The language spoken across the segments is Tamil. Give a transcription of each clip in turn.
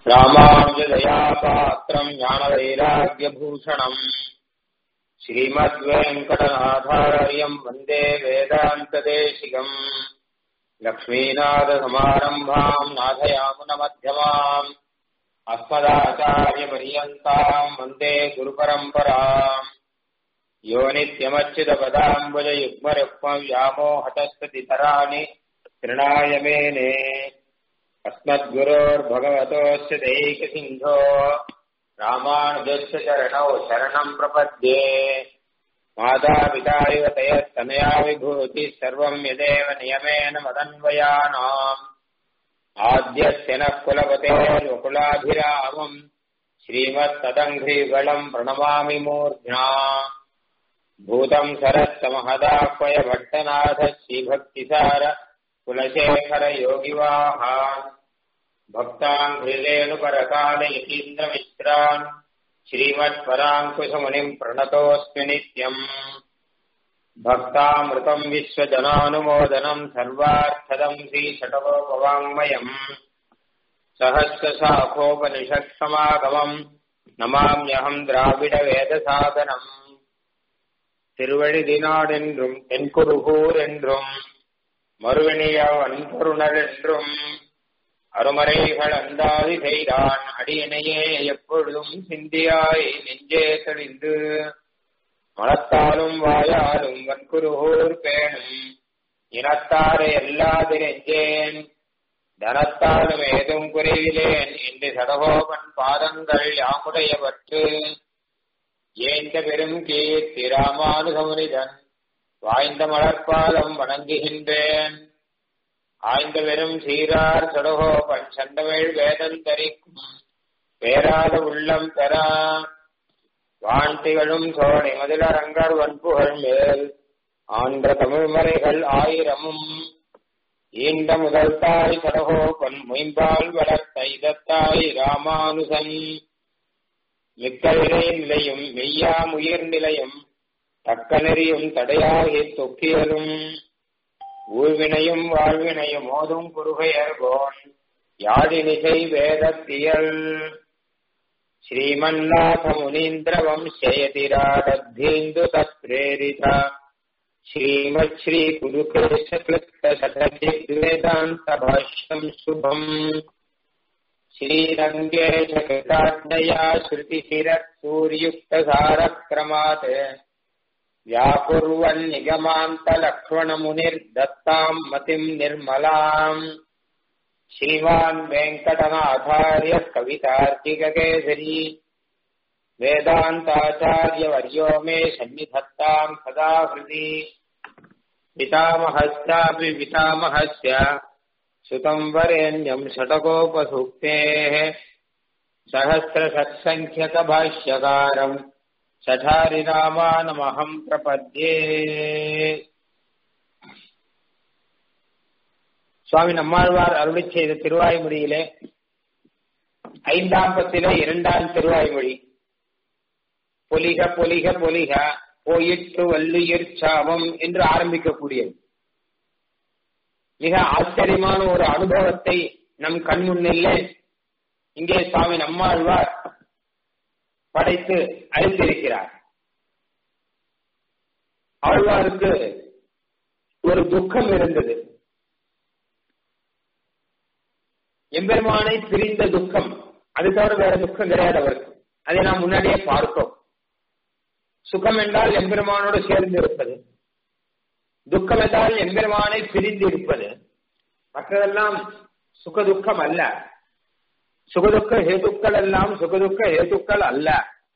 रामानुजदयापात्रम् ज्ञानवैराग्यभूषणम् श्रीमद्वेङ्कटनाथार्यम् वन्दे वेदान्तदेशिकम् लक्ष्मीनाथसमारम्भाम् नाथयामुनमध्यमाम् अस्मदाचार्यपर्यन्ताम् वन्दे गुरुपरम्पराम् यो नित्यमच्युतपदाम्बुजयुग्मरुक्मव्यामोहतस्ततितराणि तृणाय मेने अस्मद्गुरोर्भगवतोऽस्य दैकसिन्धो रामानुजस्य चरणौ शरणम् प्रपद्ये मातापितारिव तयस्तनया विभूतिः सर्वम् यदेव नियमेन मदन्वयानाम् आद्यस्य नः कुलपतेर्वकुलाभिरामम् श्रीमत्तदङ्घ्रिगलम् प्रणमामि मूर्ध्ना भूतम् सरस्तमहदाह्वय भट्टनाथ श्रीभक्तिसार कुलशेखर योगिवाहान् भक्तान् हृदेणुपरकाल यतीन्द्रमित्रान् श्रीमत्पराङ्कुशमुनिम् प्रणतोऽस्मि नित्यम् भक्तामृतम् विश्वजनानुमोदनम् सर्वार्थदम् श्रीषटकोपवाङ्मयम् सहस्रशाखोपनिषत्समागमम् नमाम्यहम् द्राविडवेदसादनम् திருவழிதினாடென்றும் தென்குருகூர் என்றும் மறுவினியவன் பொருணர் என்றும் அருமறைகள் அந்தாதி செய்தான் அடியனையே எப்பொழுதும் சிந்தியாய் நெஞ்சே தெளிந்து மனத்தாலும் வாயாலும் வன்குருகூர் பேணும் இனத்தாரை எல்லாதிரெஞ்சேன் தனத்தாலும் ஏதும் குறைவிலேன் என்று சடகோபன் பாதங்கள் யாமுடையவற்று ஏந்த பெரும் கீர்த்தி ராமானுகமுனிதன் வாய்ந்த மலர்பாதம் வணங்குகின்றேன் ஆய்ந்த வெறும் சீரார் சடகோபன் சண்டமிழ் வேதம் தரிக்கும் பேராத உள்ளம் பெறா வான்திகளும் சோழை மதிலரங்கர் வன்புகள் மேல் ஆன்ற தமிழ்மறைகள் ஆயிரமும் ஈண்ட முதல் தாய் சடகோபன் மொயம்பால் வளர்த்த இதத்தாய் ராமானுசன் மிக்க இறை நிலையும் மெய்யாம் உயிர் நிலையும் தக்க நெறியும் தடையாகி தொக்கியலும் ஊழ்வினையும் வாழ்வினையும் மோதும் குருகையர்கோன் யாழினிசை வேதத்தியல் ஸ்ரீமன்னாத முனீந்திர வம்சயதிராடத்தீந்து தத்ரேரித ஸ்ரீமத் ஸ்ரீ குருகேஷ கிருத்த சததி வேதாந்த பாஷ்யம் சுபம் श्रीरङ्गेश कृताज्ञया श्रुतिशिरसूर्युक्तसारक्रमात् व्याकुर्वन्निगमान्तलक्ष्मणमुनिर्दत्ताम् मतिम् निर्मलाम् श्रीमान् वेङ्कटनाथार्य कवितार्किककेसरी वेदान्ताचार्यवर्यो मे सन्निधत्ताम् सदा हृदि पितामहस्यापि पितामहस्य सुतम् वरेण्यम् षटकोपसूक्तेः सहस्रषट्सङ्ख्यकभाष्यकारम् சடாரிராமானமகம் பிரபத்யே சுவாமி நம்மாழ்வார் அருளி செய்த திருவாய்மொழியிலே ஐந்தாம் பத்திலே இரண்டாம் திருவாய்மொழி பொலிக பொலிக பொலிக போயிற்று வல்லுயிர் சாபம் என்று ஆரம்பிக்கக்கூடியது மிக ஆச்சரியமான ஒரு அனுபவத்தை நம் கண் முன்னிலே இங்கே சுவாமி நம்மாழ்வார் படைத்து அழித்திருக்கிறார் ஆழ்வாருக்கு ஒரு துக்கம் இருந்தது எம்பெருமானை பிரிந்த துக்கம் அது தவிர வேற துக்கம் கிடையாது அவருக்கு அதை நாம் முன்னாடியே பார்த்தோம் சுகம் என்றால் எம்பெருமானோடு சேர்ந்து இருப்பது துக்கம் என்றால் எம்பெருமானை பிரிந்து இருப்பது மற்றதெல்லாம் சுகதுக்கம் அல்ல சுகதுக்க ஹேதுக்கள் எல்லாம் சுகதுக்க ஹேதுக்கள் அல்ல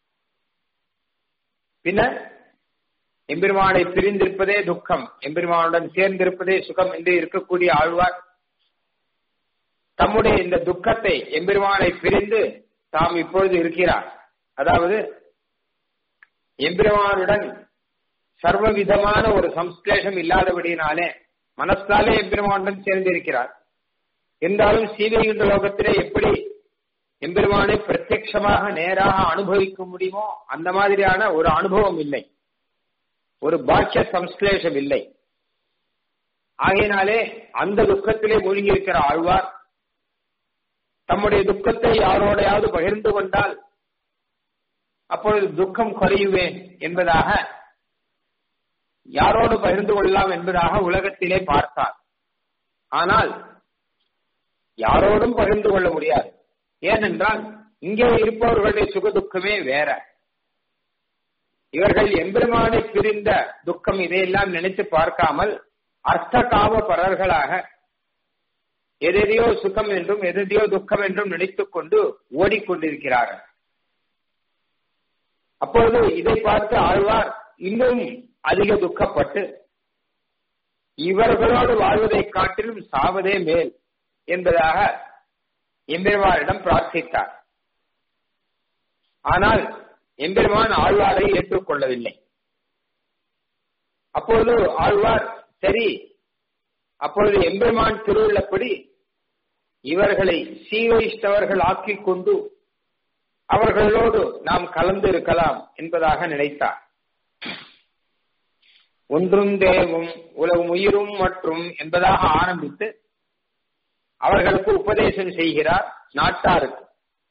பின்ன எம்பெருமானை பிரிந்திருப்பதே துக்கம் எம்பெருமானுடன் சேர்ந்திருப்பதே சுகம் என்று இருக்கக்கூடிய ஆழ்வார் தம்முடைய இந்த துக்கத்தை எம்பெருமானை பிரிந்து தாம் இப்பொழுது இருக்கிறார் அதாவது எம்பெருமானுடன் சர்வ விதமான ஒரு சம்ஸ்லேஷம் இல்லாதபடியினாலே மனசாலே எம்பெருமானுடன் சேர்ந்திருக்கிறார் இருந்தாலும் சீதையுண்ட லோகத்திலே எப்படி எம்பெருமானை பிரத்யட்சமாக நேராக அனுபவிக்க முடியுமோ அந்த மாதிரியான ஒரு அனுபவம் இல்லை ஒரு பாக்கிய சம்ஸ்லேஷம் இல்லை ஆகையினாலே அந்த துக்கத்திலே மூழ்கி இருக்கிற ஆழ்வார் தம்முடைய துக்கத்தை யாரோடையாவது பகிர்ந்து கொண்டால் அப்பொழுது துக்கம் குறையுவேன் என்பதாக யாரோடு பகிர்ந்து கொள்ளலாம் என்பதாக உலகத்திலே பார்த்தார் ஆனால் யாரோடும் பகிர்ந்து கொள்ள முடியாது ஏனென்றால் இங்கே இருப்பவர்களுடைய சுக துக்கமே வேற இவர்கள் எம்பெருமானை பிரிந்த துக்கம் இதையெல்லாம் நினைத்து பார்க்காமல் அர்த்த காம பரர்களாக எதையோ சுகம் என்றும் எதையோ துக்கம் என்றும் நினைத்துக் கொண்டு ஓடிக்கொண்டிருக்கிறார்கள் அப்பொழுது இதை பார்த்து ஆழ்வார் இன்னும் அதிக துக்கப்பட்டு இவர்களோடு வாழ்வதை காட்டிலும் சாவதே மேல் என்பதாக எம்பெருமானிடம் பிரார்த்தித்தார் ஆனால் எம்பெருமான் ஆழ்வாரை ஏற்றுக்கொள்ளவில்லை அப்பொழுது ஆழ்வார் சரி அப்பொழுது எம்பெருமான் திருவுள்ளப்படி இவர்களை சீவைஷ்டவர்கள் ஆக்கிக் கொண்டு அவர்களோடு நாம் கலந்து இருக்கலாம் என்பதாக நினைத்தார் ஒன்றும் தேவும் உலகம் உயிரும் மற்றும் என்பதாக ஆரம்பித்து அவர்களுக்கு உபதேசம் செய்கிறார் நாட்டாருக்கு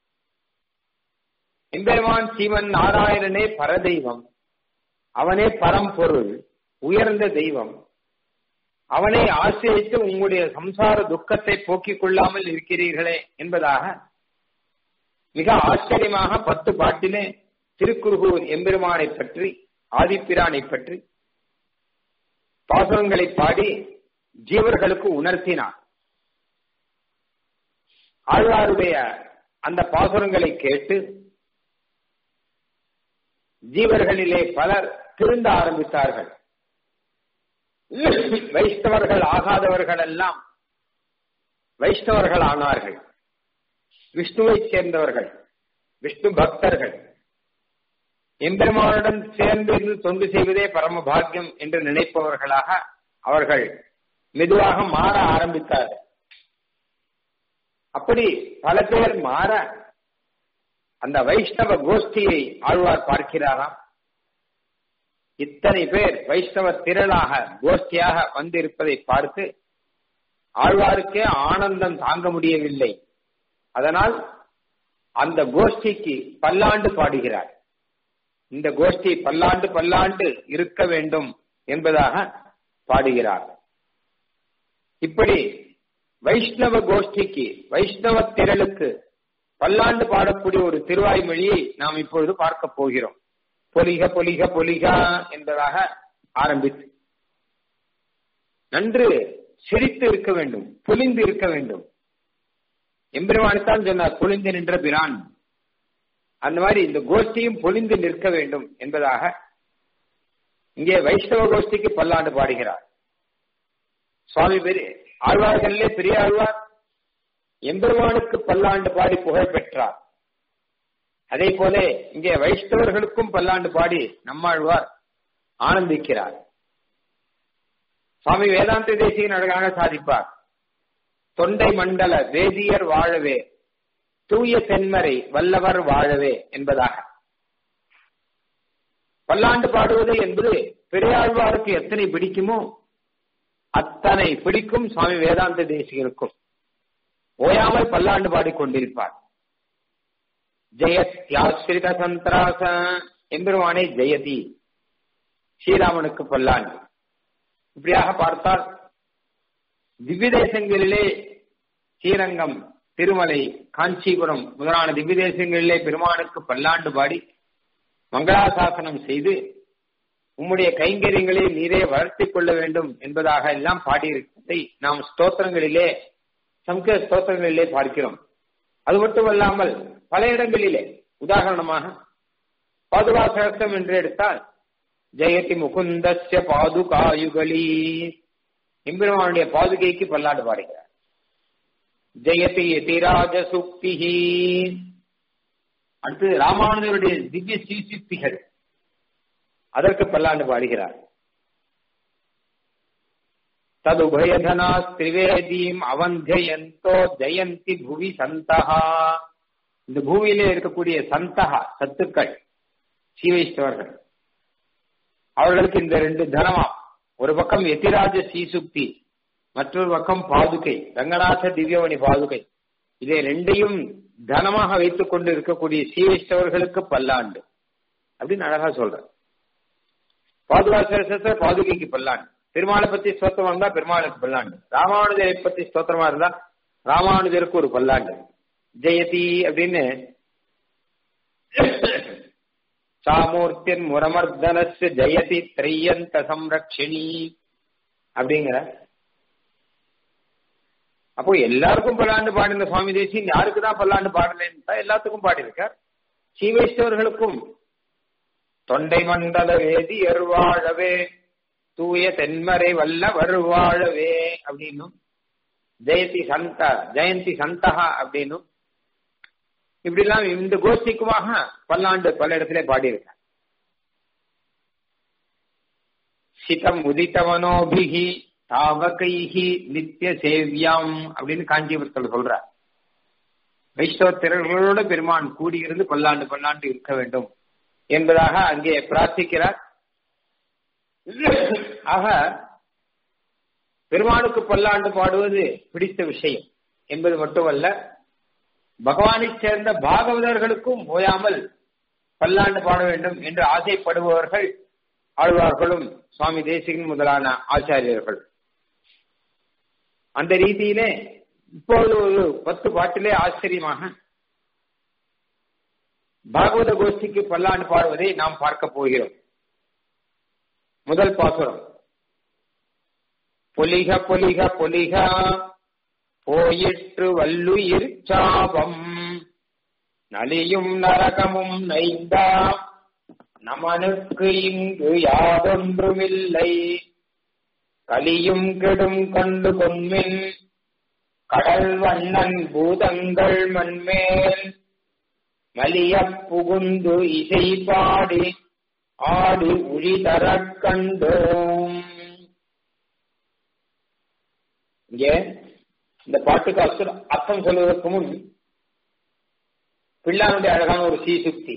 எம்பெருமான் சீவன் நாராயணனே பரதெய்வம் அவனே பரம்பொருள் உயர்ந்த தெய்வம் அவனை ஆசிரியத்து உங்களுடைய சம்சார துக்கத்தை போக்கிக் கொள்ளாமல் இருக்கிறீர்களே என்பதாக மிக ஆச்சரியமாக பத்து பாட்டிலே திருக்குறுகூர் எம்பெருமானை பற்றி ஆதிப்பிரானை பற்றி பாசனங்களை பாடி ஜீவர்களுக்கு உணர்த்தினார் ஆழ்வாருடைய அந்த பாசுரங்களை கேட்டு ஜீவர்களிலே பலர் திருந்த ஆரம்பித்தார்கள் வைஷ்ணவர்கள் ஆகாதவர்கள் எல்லாம் வைஷ்ணவர்கள் ஆனார்கள் விஷ்ணுவை சேர்ந்தவர்கள் விஷ்ணு பக்தர்கள் எம்பெருமானுடன் சேர்ந்து இருந்து தொண்டு செய்வதே பரம பாக்கியம் என்று நினைப்பவர்களாக அவர்கள் மெதுவாக மாற ஆரம்பித்தார்கள் அப்படி பல பேர் மாற அந்த வைஷ்ணவ கோஷ்டியை ஆழ்வார் பார்க்கிறாராம் இத்தனை பேர் வைஷ்ணவ திரளாக கோஷ்டியாக வந்திருப்பதை பார்த்து ஆழ்வாருக்கே ஆனந்தம் தாங்க முடியவில்லை அதனால் அந்த கோஷ்டிக்கு பல்லாண்டு பாடுகிறார் இந்த கோஷ்டி பல்லாண்டு பல்லாண்டு இருக்க வேண்டும் என்பதாக பாடுகிறார் இப்படி வைஷ்ணவ கோஷ்டிக்கு வைஷ்ணவ திரளுக்கு பல்லாண்டு பாடக்கூடிய ஒரு திருவாய்மொழியை நாம் இப்பொழுது பார்க்க போகிறோம் பொலிக பொலிக பொலிகா என்பதாக ஆரம்பித்து நன்று சிரித்து இருக்க வேண்டும் பொலிந்து இருக்க வேண்டும் எம்பெருமானித்தான் சொன்னார் பொலிந்து நின்ற பிரான் அந்த மாதிரி இந்த கோஷ்டியும் பொலிந்து நிற்க வேண்டும் என்பதாக இங்கே வைஷ்ணவ கோஷ்டிக்கு பல்லாண்டு பாடுகிறார் சுவாமி பெரிய ஆழ்வார்களே பெரிய ஆழ்வார் எம்பெருமானுக்கு பல்லாண்டு பாடி புகழ் பெற்றார் அதே போல இங்கே வைஷ்ணவர்களுக்கும் பல்லாண்டு பாடி நம்மாழ்வார் ஆனந்திக்கிறார் சுவாமி வேதாந்த தேசியன் அழகாக சாதிப்பார் தொண்டை மண்டல வேதியர் வாழவே தூய தென்மறை வல்லவர் வாழவே என்பதாக பல்லாண்டு பாடுவது என்பது பெரியாழ்வாருக்கு எத்தனை பிடிக்குமோ அத்தனை பிடிக்கும் சுவாமி வேதாந்த தேசிகருக்கும் ஓயாமல் பல்லாண்டு பாடிக்கொண்டிருப்பார் ஜெயத்யாஸ்ரித சந்திராச எம்பெருமானே ஜெயதி ஸ்ரீராமனுக்கு பல்லாண்டு இப்படியாக பார்த்தால் திவ்ய தேசங்களிலே ஸ்ரீரங்கம் திருமலை காஞ்சிபுரம் முதலான திவ்ய தேசங்களிலே பெருமானுக்கு பல்லாண்டு பாடி மங்களாசாசனம் செய்து உம்முடைய கைங்கரியங்களை நீரே வளர்த்திக் கொள்ள வேண்டும் என்பதாக எல்லாம் பாடியிருப்பதை நாம் ஸ்தோத்திரங்களிலே சம்ஸ்கிருத ஸ்தோத்திரங்களிலே பார்க்கிறோம் அது மட்டுமல்லாமல் பல இடங்களிலே உதாரணமாக பாதுகா சகஸ்திரம் என்று எடுத்தால் ஜெயதி முகுந்தஸ்ய பாதுகாயுகளி எம்பெருமானுடைய பாதுகைக்கு பல்லாண்டு பாடுகிறார் ஜெயதி எதிராஜ சுக்தி அடுத்து ராமானுஜருடைய திவ்ய ஸ்ரீசுக்திகள் அதற்கு பல்லாண்டு பாடுகிறார் ததுபயதனா திரிவேதீம் அவந்தியந்தோ ஜெயந்தி புவி சந்தகா இந்த பூமியிலே இருக்கக்கூடிய சந்தகா சத்துக்கள் சீவைஷ்டவர்கள் அவர்களுக்கு இந்த ரெண்டு தனமா ஒரு பக்கம் எதிராஜ சீசுக்தி மற்றொரு பக்கம் பாதுகை ரங்கநாத திவ்யமணி பாதுகை இதை ரெண்டையும் தனமாக வைத்துக் கொண்டு இருக்கக்கூடிய சீவைஷ்டவர்களுக்கு பல்லாண்டு அப்படின்னு அழகா சொல்ற பாதுகாச பாதுகைக்கு பல்லாண்டு பெருமாளை பத்தி ஸ்தோத்திரமா இருந்தா பெருமாளுக்கு பல்லாண்டு ராமானுஜரை பத்தி ஸ்தோத்திரமா இருந்தா ராமானுஜருக்கு ஒரு பல்லாண்டு ஜெயதி அப்படின்னு சாமூர்த்தின் முரமர்தனஸ் ஜெயதி திரையந்த சம்ரக்ஷிணி அப்படிங்கிற அப்போ எல்லாருக்கும் பல்லாண்டு பாடின சுவாமி தேசியன் யாருக்கு தான் பல்லாண்டு பாடலன்னு எல்லாத்துக்கும் பாடியிருக்கார் சீவேஸ்வர்களுக்கும் தொண்டை மண்டல வேதி எருவாழவே தூய தென்மறை வல்ல வருவாழவே அப்படின்னும் ஜெயதி சந்த ஜெயந்தி சந்தகா அப்படின்னும் இப்படிலாம் இந்த கோஷ்டிக்குமாக பல்லாண்டு பல இடத்துல பாடியிருக்கார் சிதம் உதித்தவனோபிகி தாவகைஹி நித்திய சேவியாம் அப்படின்னு காஞ்சிபுரத்தில் சொல்றார் வைஷ்ணவ திரர்களோட பெருமான் கூடியிருந்து பல்லாண்டு பல்லாண்டு இருக்க வேண்டும் என்பதாக அங்கே பிரார்த்திக்கிறார் ஆக பெருமானுக்கு பல்லாண்டு பாடுவது பிடித்த விஷயம் என்பது மட்டுமல்ல பகவானை சேர்ந்த பாகவதர்களுக்கும் ஓயாமல் பல்லாண்டு பாட வேண்டும் என்று ஆசைப்படுபவர்கள் ஆழ்வார்களும் சுவாமி தேசிகன் முதலான ஆச்சாரியர்கள் அந்த ரீதியிலே இப்பொழுது ஒரு பத்து பாட்டிலே ஆச்சரியமாக பாகவத கோஷ்டிக்கு பல்லாண்டு பாடுவதை நாம் பார்க்க போகிறோம் முதல் பாசுரம் பொலிக பொலிக பொலிக போயிற்று வல்லுயிர் சாபம் நலியும் நரகமும் நைந்தா நமனுக்கு இங்கு யாதொன்றுமில்லை கலியும் கெடும் கண்டு கொன்மின் கடல் வண்ணன் பூதங்கள் மண்மேல் மலிய புகுந்து இசை பாடி ஆடி உழி தரக் கண்டோம் இங்கே இந்த பாட்டுக்கு அசுர அர்த்தம் சொல்வதற்கு முன் பிள்ளானுடைய அழகான ஒரு சீசுக்தி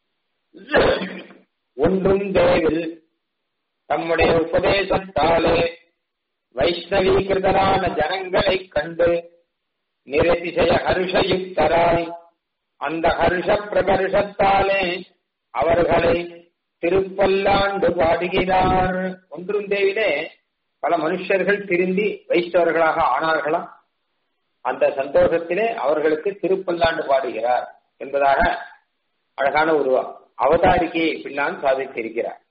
ஒன்றும் தேவில் தம்முடைய உபதேசத்தாலே வைஷ்ணவீகிருதரான ஜனங்களை கண்டு நிரதிசய ஹர்ஷயுக்தராய் அந்த ஹர்ஷ பிரகர்ஷத்தாலே அவர்களை திருப்பல்லாண்டு பாடுகிறார் ஒன்றும் தேவிலே பல மனுஷர்கள் திரும்பி வைஷ்ணவர்களாக ஆனார்களாம் அந்த சந்தோஷத்திலே அவர்களுக்கு திருப்பல்லாண்டு பாடுகிறார் என்பதாக அழகான ஒரு அவதாரிக்கையை பின்னான் சாதித்திருக்கிறார்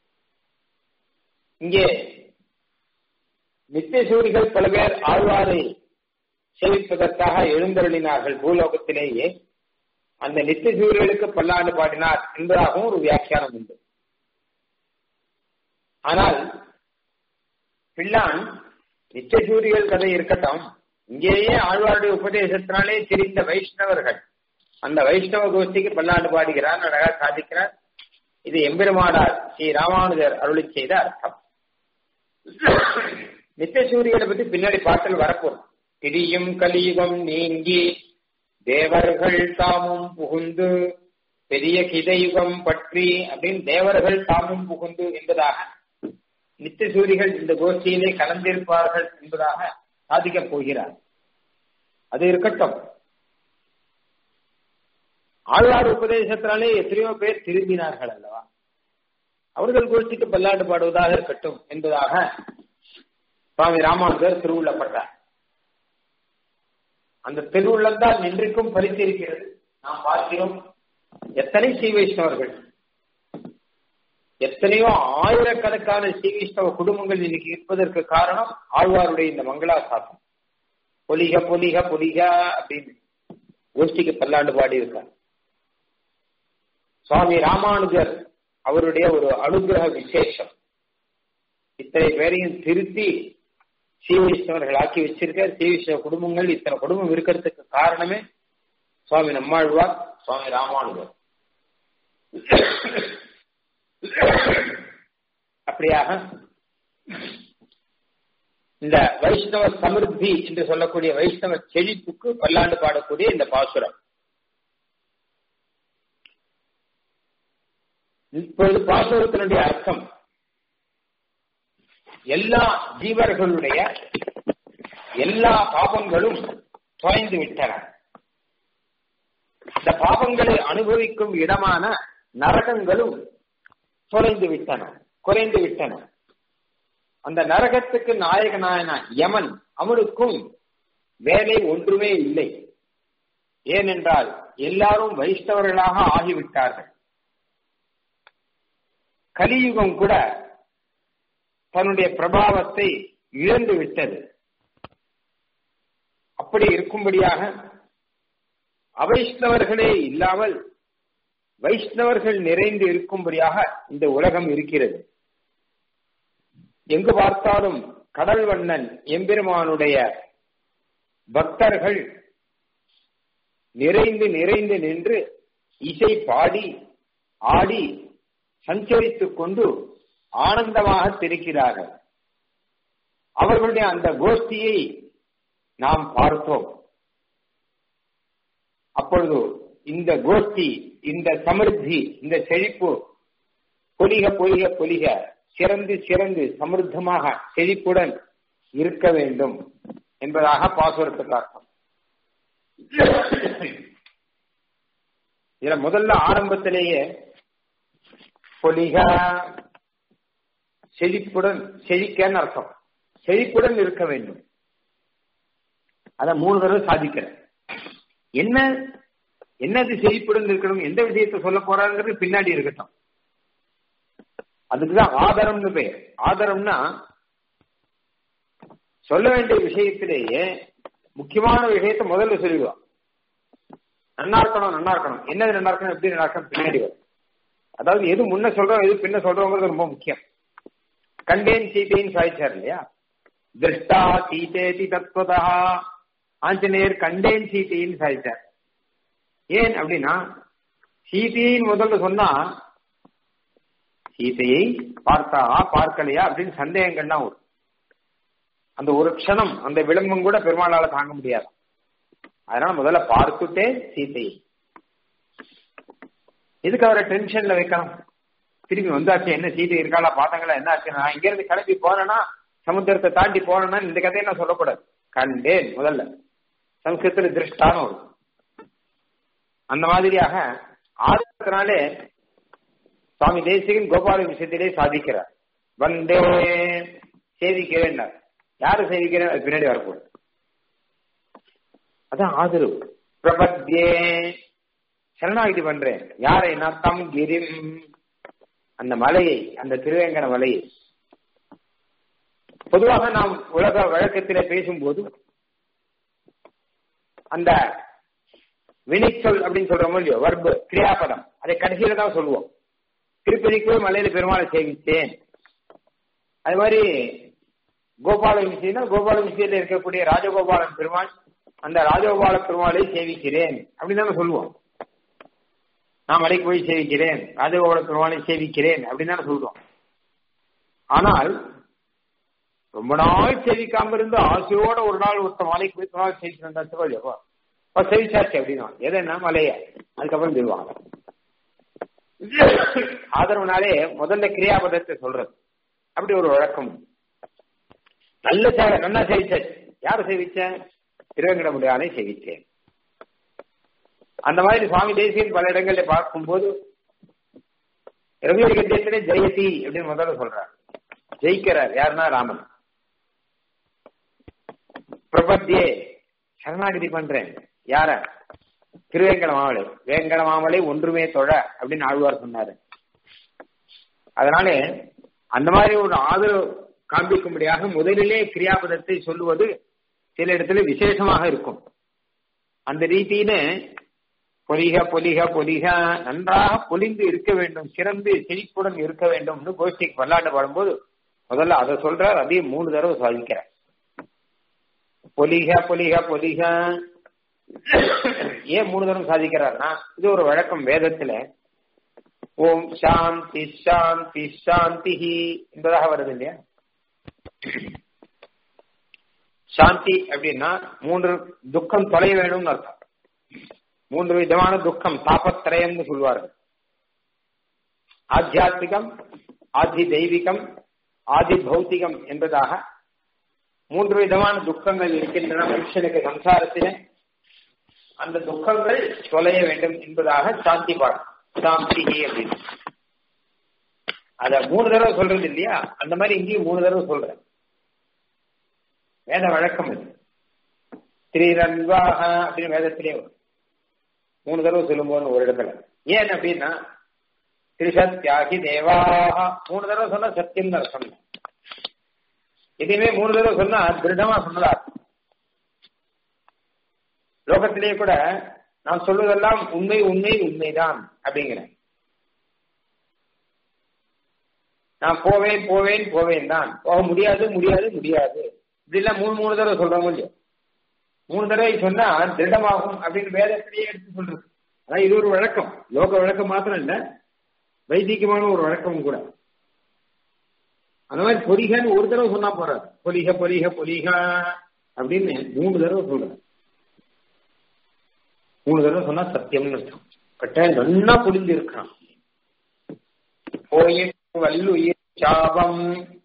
இங்கே நித்தியசூரிகள் பல பேர் ஆழ்வாரை சேவிப்பதற்காக எழுந்தருளினார்கள் பூலோகத்திலேயே அந்த நித்தியசூரியர்களுக்கு பல்லாண்டு பாடினார் என்பதாகவும் ஒரு வியாக்கியானம் உண்டு ஆனால் பிள்ளான் நித்தியசூரிகள் கதை இருக்கட்டும் இங்கேயே ஆழ்வாருடைய உபதேசத்தினாலே திரிந்த வைஷ்ணவர்கள் அந்த வைஷ்ணவ கோஷ்டிக்கு பல்லாண்டு பாடுகிறார் அழகா சாதிக்கிறார் இது எம்பெருமானார் ஸ்ரீ ராமானுஜர் அருளி செய்த அர்த்தம் நித்தியசூரியனை பத்தி பின்னாடி பாட்டல் வரப்போம் திரியும் கலியுகம் நீங்கி தேவர்கள் தாமும் புகுந்து பெரிய கிதயுகம் பற்றி அப்படின்னு தேவர்கள் தாமும் புகுந்து என்பதாக நித்தியசூரிகள் இந்த கோஷ்டியிலே கலந்திருப்பார்கள் என்பதாக சாதிக்கப் போகிறார் அது இருக்கட்டும் ஆழ்வார் உபதேசத்தினாலே எத்தனையோ பேர் திரும்பினார்கள் அல்லவா அவர்கள் கோஷ்டிக்கு பல்லாண்டு பாடுவதாக இருக்கட்டும் என்பதாக சுவாமி ராமானுஜர் திருவுள்ளப்பட்டார் அந்த திருவுள்ளம் தான் இன்றைக்கும் பரிசிருக்கிறது நாம் பார்க்கிறோம் எத்தனை ஸ்ரீ வைஷ்ணவர்கள் எத்தனையோ ஆயிரக்கணக்கான ஸ்ரீ வைஷ்ணவ குடும்பங்கள் இன்னைக்கு இருப்பதற்கு காரணம் ஆழ்வாருடைய இந்த மங்களாசாசம் பொலிக பொலிக பொலிக அப்படின்னு கோஷ்டிக்கு பல்லாண்டு பாடி இருக்கார் சுவாமி ராமானுஜர் அவருடைய ஒரு அனுகிரக விசேஷம் இத்தனை பேரையும் திருத்தி ஸ்ரீ வைஷ்ணவர்கள் ஆக்கி வச்சிருக்கார் ஸ்ரீ வைஷ்ணவ குடும்பங்கள் இத்தனை குடும்பம் இருக்கிறதுக்கு காரணமே சுவாமி நம்மாழ்வார் சுவாமி ராமானுஜர் அப்படியாக இந்த வைஷ்ணவ சமிருத்தி என்று சொல்லக்கூடிய வைஷ்ணவ செழிப்புக்கு பல்லாண்டு பாடக்கூடிய இந்த பாசுரம் இப்பொழுது பாசுரத்தினுடைய அர்த்தம் எல்லா ஜீவர்களுடைய எல்லா பாபங்களும் தொலைந்து விட்டன இந்த பாபங்களை அனுபவிக்கும் இடமான நரகங்களும் தொலைந்து விட்டன குறைந்து விட்டன அந்த நரகத்துக்கு நாயகனான யமன் அவனுக்கும் வேலை ஒன்றுமே இல்லை ஏனென்றால் எல்லாரும் வைஷ்ணவர்களாக ஆகிவிட்டார்கள் கலியுகம் கூட தன்னுடைய பிரபாவத்தை இழந்து விட்டது அப்படி இருக்கும்படியாக அவைஷ்ணவர்களே இல்லாமல் வைஷ்ணவர்கள் நிறைந்து இருக்கும்படியாக இந்த உலகம் இருக்கிறது எங்கு பார்த்தாலும் கடல் வண்ணன் எம்பெருமானுடைய பக்தர்கள் நிறைந்து நிறைந்து நின்று இசை பாடி ஆடி சஞ்சரித்துக் கொண்டு ஆனந்தமாக திரிக்கிறார்கள் அவர்களுடைய அந்த கோஷ்டியை நாம் பார்த்தோம் அப்பொழுது இந்த கோஷ்டி இந்த சமிருத்தி இந்த செழிப்பு பொலிக பொலிக பொலிக சிறந்து சிறந்து சமிருத்தமாக செழிப்புடன் இருக்க வேண்டும் என்பதாக பாசுரத்துக்கு அர்த்தம் இதுல முதல்ல ஆரம்பத்திலேயே பொலிக செழிப்புடன் செழிக்கன்னு அர்த்தம் செழிப்புடன் இருக்க வேண்டும் அத மூணு தடவை சாதிக்கிறேன் என்ன என்னது செழிப்புடன் இருக்கணும் எந்த விஷயத்தை சொல்ல போறாங்கிறது பின்னாடி இருக்கட்டும் அதுக்குதான் ஆதரம்னு பெயர் ஆதரம்னா சொல்ல வேண்டிய விஷயத்திலேயே முக்கியமான விஷயத்தை முதல்ல சொல்லிடுவான் நன்னா இருக்கணும் நன்னா இருக்கணும் என்னது நல்லா இருக்கணும் எப்படி நல்லா இருக்கணும் பின்னாடி வரும் அதாவது எது முன்ன சொல்றோம் எது பின்ன சொல்றோங்கிறது ரொம்ப முக்கியம் கண்டேன் சீதைன்னு சாதிச்சார் இல்லையா திருஷ்டா சீதேதி தத்துவதா ஆஞ்சநேயர் கண்டேன் சீதைன்னு சாதிச்சார் ஏன் அப்படின்னா சீதையின் முதல்ல சொன்னா சீதையை பார்த்தா பார்க்கலையா அப்படின்னு சந்தேகங்கள்லாம் வரும் அந்த ஒரு க்ஷணம் அந்த விளம்பம் கூட பெருமாளால தாங்க முடியாது அதனால முதல்ல பார்த்துட்டே சீதையை எதுக்கு அவரை டென்ஷன்ல வைக்கணும் திரும்பி வந்தாச்சு என்ன சீதை இருக்காளா பார்த்தாங்களா என்ன ஆச்சு நான் இங்க இருந்து கிளம்பி போனேன்னா சமுத்திரத்தை தாண்டி போனேன்னா இந்த கதையை நான் சொல்லக்கூடாது கண்டேன் முதல்ல சம்ஸ்கிருத்துல திருஷ்டான ஒரு அந்த மாதிரியாக ஆரம்பத்தினாலே சுவாமி தேசிகன் கோபால விஷயத்திலே சாதிக்கிறார் வந்தே சேவிக்கிறேன் யாரு சேவிக்கிறேன் அது பின்னாடி வரக்கூடாது அதான் ஆதரவு பிரபத்யே சரணாகிதி பண்றேன் யாரை நத்தம் கிரிம் அந்த மலையை அந்த திருவேங்கட மலையை பொதுவாக நாம் உலக வழக்கத்திலே பேசும்போது அந்த வினைச்சொல் அப்படின்னு சொல்றோமோ இல்லையோ வர்பு கிரியாபதம் அதை கடைசியில தான் சொல்லுவோம் திருப்பதிக்கு மலையில பெருமாளை சேவித்தேன் அது மாதிரி கோபால விஷயம்னா கோபால விஷயத்தில் இருக்கக்கூடிய ராஜகோபாலன் பெருமாள் அந்த ராஜகோபால பெருமாளை சேவிக்கிறேன் அப்படின்னு தானே சொல்லுவோம் நான் மலைக்கு போய் சேவிக்கிறேன் ராஜகோபால பெருமாளை சேவிக்கிறேன் அப்படின்னு தானே சொல்றோம் ஆனால் ரொம்ப நாள் சேவிக்காம இருந்து ஆசையோட ஒரு நாள் ஒருத்த மலைக்கு போய் நாள் சேவிச்சு வந்தா சேவிச்சாச்சு அப்படின்னா எதுனா மலைய அதுக்கப்புறம் சொல்லுவாங்க ஆதரவுனாலே முதல்ல கிரியாபதத்தை சொல்றது அப்படி ஒரு வழக்கம் நல்ல சேவை நல்லா சேவிச்சாச்சு யார சேவிச்சேன் திருவேங்கடமுடியானை சேவித்தேன் அந்த மாதிரி சுவாமி தேசியன் பல இடங்களில் பார்க்கும்போது ரவியோட கத்தியத்திலே ஜெயதி அப்படின்னு முதல்ல சொல்றார் ஜெயிக்கிறார் யாருன்னா ராமன் பிரபத்தியே சரணாகிதி பண்றேன் யார திருவேங்கட மாமலை வேங்கட மாமலை ஒன்றுமே தொழ அப்படின்னு ஆழ்வார் சொன்னாரு அதனால அந்த மாதிரி ஒரு ஆதரவு காண்பிக்கும்படியாக முதலிலே கிரியாபதத்தை சொல்லுவது சில இடத்துல விசேஷமாக இருக்கும் அந்த ரீதியில பொலிக பொலிக பொலிக நன்றாக பொலிந்து இருக்க வேண்டும் சிறந்து செழிப்புடன் இருக்க வேண்டும்னு கோஷ்டிக்கு பல்லாண்டு பாடும்போது முதல்ல அதை சொல்றார் அதையும் மூணு தடவை சாதிக்கிறார் பொலிக பொலிக பொலிக ஏன் மூணு தடவை சாதிக்கிறார்னா இது ஒரு வழக்கம் வேதத்துல ஓம் சாந்தி சாந்தி சாந்தி என்பதாக வருது இல்லையா சாந்தி அப்படின்னா மூன்று துக்கம் தொலைய வேணும்னு அர்த்தம் மூன்று விதமான துக்கம் தாபத்திரயம்னு சொல்லுவார்கள் ஆத்தியாத்மிகம் ஆதி தெய்வீகம் ஆதி பௌத்திகம் என்பதாக மூன்று விதமான துக்கங்கள் இருக்கின்றன மனுஷனுக்கு சம்சாரத்திலே அந்த துக்கங்கள் தொலைய வேண்டும் என்பதாக சாந்தி பாடம் சாந்தி அப்படின்னு அத மூணு தடவை சொல்றது இல்லையா அந்த மாதிரி இங்கேயும் மூணு தடவை சொல்றேன் வேத வழக்கம் இது ஸ்ரீரன்வாக அப்படின்னு வேதத்திலே வரும் மூணு தடவை சொல்லும்போது ஒரு இடத்துல ஏன் அப்படின்னா திரிசத்யாகி தேவாக மூணு தடவை சொன்னா சத்தியம் தான் சொன்ன எதையுமே மூணு தடவை சொன்னா திருடமா சொன்னதா லோகத்திலேயே கூட நான் சொல்வதெல்லாம் உண்மை உண்மை உண்மைதான் அப்படிங்கிறேன் நான் போவேன் போவேன் போவேன் தான் போக முடியாது முடியாது முடியாது இப்படிலாம் மூணு மூணு தடவை சொல்றோம் இல்லையோ மூணு தடவை சொன்னா திருடமாகும் அப்படின்னு வேதத்திலேயே எடுத்து சொல்றது அதான் இது ஒரு வழக்கம் லோக வழக்கம் மாத்திரம் இல்ல வைதிகமான ஒரு வழக்கம் கூட அந்த மாதிரி பொலிகன்னு ஒரு தடவை சொன்னா போறாது பொலிக பொலிக பொலிக அப்படின்னு மூணு தடவை சொல்றேன் மூணு தடவை சொன்னா சத்தியம்னு அர்த்தம் கட்டாயம் நல்லா புரிந்து இருக்கான் போய் வல்லுயிர் சாபம்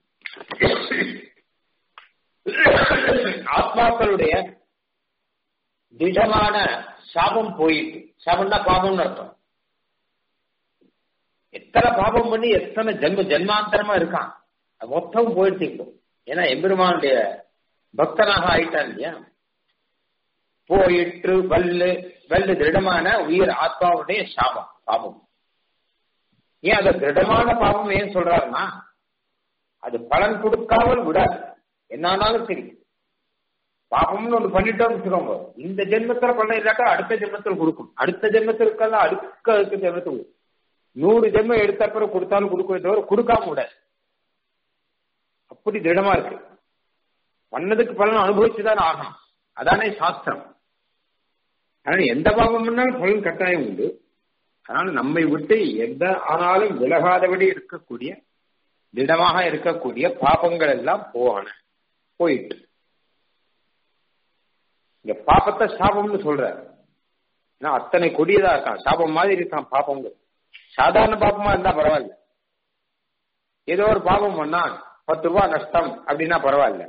ஆத்மாக்களுடைய திடமான சாபம் போயிட்டு சாபம்னா பாபம்னு அர்த்தம் எத்தனை பாபம் பண்ணி எத்தனை ஜென்ம ஜென்மாந்தரமா இருக்கான் அது மொத்தம் போயிடுச்சு இப்போ ஏன்னா எம்பெருமானுடைய பக்தனாக ஆயிட்டான் இல்லையா போயிற்று வல்லு வல்லு திருடமான உயிர் ஆத்மாவுடைய சாபம் பாபம் ஏன் அந்த திருடமான பாவம் ஏன் சொல்றாருன்னா அது பலன் கொடுக்காமல் விடாது என்னானாலும் சரி பாபம்னு ஒன்று பண்ணிட்டோம்னு வச்சுக்கோங்க இந்த ஜென்மத்துல பண்ண இல்லாட்டா அடுத்த ஜென்மத்தில் கொடுக்கும் அடுத்த ஜென்மத்தில் இருக்கலாம் அடுக்க அடுத்த ஜென்மத்தில் நூறு ஜென்மம் எடுத்த அப்புறம் கொடுத்தாலும் கொடுக்கவே தவிர கொடுக்காம விடாது அப்படி திடமா இருக்கு பண்ணதுக்கு பலன் அனுபவிச்சுதான் ஆகணும் அதானே சாஸ்திரம் அதனால எந்த பாவம் பண்ணாலும் பலன் கட்டாயம் உண்டு அதனால நம்மை விட்டு எந்த ஆனாலும் விலகாதபடி இருக்கக்கூடிய திடமாக இருக்கக்கூடிய பாபங்கள் எல்லாம் போகன போயிட்டு இங்க பாப்பத்தை சாபம்னு சொல்ற ஏன்னா அத்தனை கொடியதா இருக்கான் சாபம் மாதிரி இருக்கான் பாப்பங்கள் சாதாரண பாப்பமா இருந்தா பரவாயில்ல ஏதோ ஒரு பாபம் பண்ணா பத்து ரூபாய் நஷ்டம் அப்படின்னா பரவாயில்ல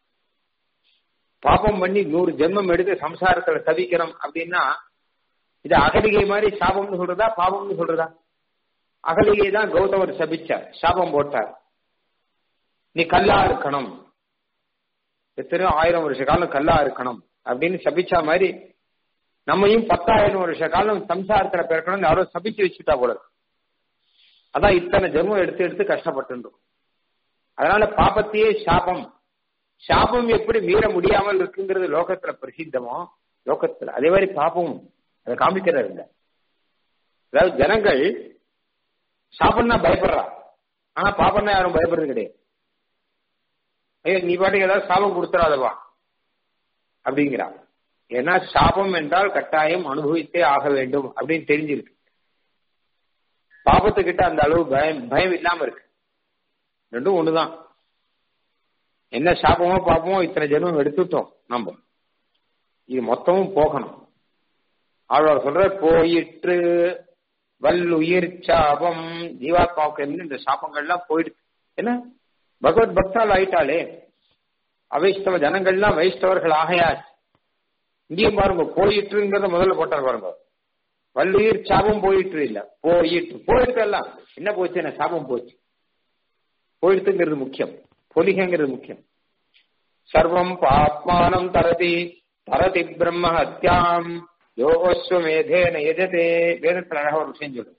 பாபம் பண்ணி நூறு ஜென்மம் எடுத்து சம்சாரத்துல தவிக்கிறோம் அப்படின்னா இது அகலிகை மாதிரி சாபம்னு சொல்றதா பாபம்னு சொல்றதா அகலிகை தான் கௌதமர் சபிச்சார் சாபம் போட்டார் நீ கல்லா இருக்கணும் எத்தனையோ ஆயிரம் வருஷ காலம் கல்லா இருக்கணும் அப்படின்னு சபிச்சா மாதிரி நம்மையும் பத்தாயிரம் வருஷ காலம் சம்சாரத்துல பிறக்கணும்னு யாரோ சபிச்சு வச்சுட்டா போல அதான் இத்தனை ஜென்மம் எடுத்து எடுத்து கஷ்டப்பட்டு அதனால பாபத்தையே சாபம் சாபம் எப்படி மீற முடியாமல் இருக்குங்கிறது லோகத்துல பிரசித்தமோ லோகத்துல அதே மாதிரி பாபமும் அதை காமிக்கிறார் இல்ல அதாவது ஜனங்கள் சாபம்னா பயப்படுறா ஆனா பாப்பம்னா யாரும் பயப்படுறது கிடையாது ஐயோ நீ பாட்டுக்கு ஏதாவது சாபம் கொடுத்துறாதவா அப்படிங்கிறா ஏன்னா சாபம் என்றால் கட்டாயம் அனுபவித்தே ஆக வேண்டும் அப்படின்னு தெரிஞ்சிருக்கு பாபத்துக்கிட்ட அந்த அளவு பயம் பயம் இல்லாம இருக்கு ரெண்டும் ஒண்ணுதான் என்ன சாபமோ பாப்பமோ இத்தனை ஜென்மம் எடுத்துட்டோம் நம்ம இது மொத்தமும் போகணும் ஆழ்வார் சொல்ற போயிற்று வல்லுயிர் சாபம் ஜீவாத்மாவுக்கு இருந்து இந்த சாபங்கள்லாம் போயிடுச்சு என்ன பகவத் பக்தால் ஆயிட்டாலே அவைஷ்டவ ஜனங்கள்லாம் வைஷ்டவர்கள் ஆகையாச்சு இங்கேயும் பாருங்க போயிட்டுங்கிறத முதல்ல போட்டார் பாருங்க வல்லுயிர் சாபம் போயிட்டு இல்ல போயிட்டு போயிட்டு எல்லாம் என்ன போச்சு என்ன சாபம் போச்சு போயிடுத்துங்கிறது முக்கியம் பொலிகங்கிறது முக்கியம் சர்வம் பாப்மானம் தரதி தரதி பிரம்ம ஹத்யாம் யோகஸ்வமேதேன எஜதே வேதத்தில் அழகா ஒரு விஷயம் சொல்லு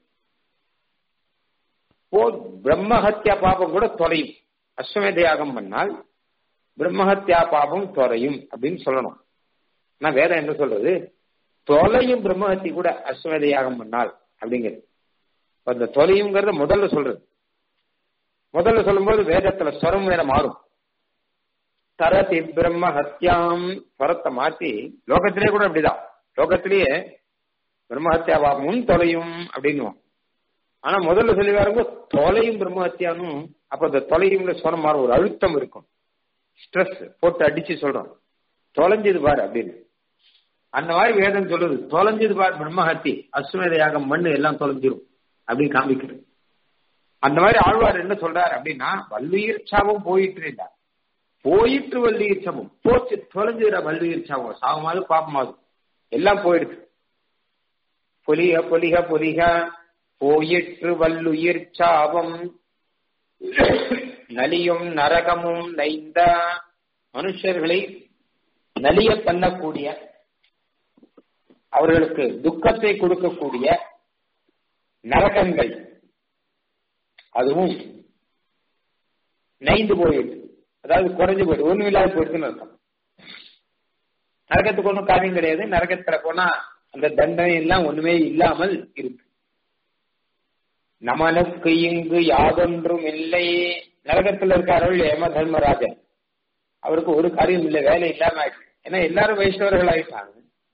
போ பிரம்மஹத்யா பாபம் கூட தொலையும் அஸ்வமேத யாகம் பண்ணால் பிரம்மஹத்யா பாபம் தொலையும் அப்படின்னு சொல்லணும் நான் வேதம் என்ன சொல்றது தொலையும் பிரம்மஹத்தி கூட அஸ்வமேத யாகம் பண்ணால் அப்படிங்கிறது அந்த தொலையுங்கிறத முதல்ல சொல்றது முதல்ல சொல்லும்போது வேதத்துல ஸ்வரம் வேற மாறும் தரதி பிரம்ம ஹத்யாம் ஸ்வரத்தை மாத்தி லோகத்திலே கூட அப்படிதான் லோகத்திலேயே பிரம்மஹத்யா பாபமும் தொலையும் அப்படின்னுவோம் ஆனா முதல்ல சொல்லி பாருங்க தொலையும் பிரம்மஹத்யானும் அப்ப அந்த தொலையும்ல ஸ்வரம் மாறும் ஒரு அழுத்தம் இருக்கும் ஸ்ட்ரெஸ் போட்டு அடிச்சு சொல்றோம் தொலைஞ்சது பாரு அப்படின்னு அந்த மாதிரி வேதம் சொல்லுது தொலைஞ்சது பாரு பிரம்மஹத்தி அஸ்வமேத யாகம் மண்ணு எல்லாம் தொலைஞ்சிரும் அப்படின்னு காமிக்கிறது அந்த மாதிரி ஆழ்வார் என்ன சொல்றாரு அப்படின்னா வல்லுயிர் சாபம் போயிட்டு இருந்தா போயிட்டு வல்லுயிர் சாபம் போச்சு தொலைஞ்சுற வல்லுயிர் சாபம் சாபமாவது பாப்பமாவது எல்லாம் போயிடுது பொலிக பொலிக பொலிக போயிற்று வல்லுயிர் சாபம் நலியும் நரகமும் நைந்த மனுஷர்களை நலிய பண்ணக்கூடிய அவர்களுக்கு துக்கத்தை கொடுக்கக்கூடிய நரகங்கள் அதுவும் நைந்து போயிடுது அதாவது குறைஞ்சு போயிடுது ஒண்ணும் இல்லாத போயிடுதுன்னு அர்த்தம் நரகத்துக்கு ஒன்றும் காரியம் கிடையாது நரகத்துல போனா அந்த தண்டனை எல்லாம் ஒண்ணுமே இல்லாமல் இருக்கு நமனுக்கு இங்கு யாதொன்றும் இல்லை நரகத்தில் இருக்கார்கள் யம தர்மராஜன் அவருக்கு ஒரு காரியம் இல்லை வேலை இல்லாம ஆயிடுச்சு ஏன்னா எல்லாரும் வைஷ்ணவர்கள் ஆயிட்டாங்க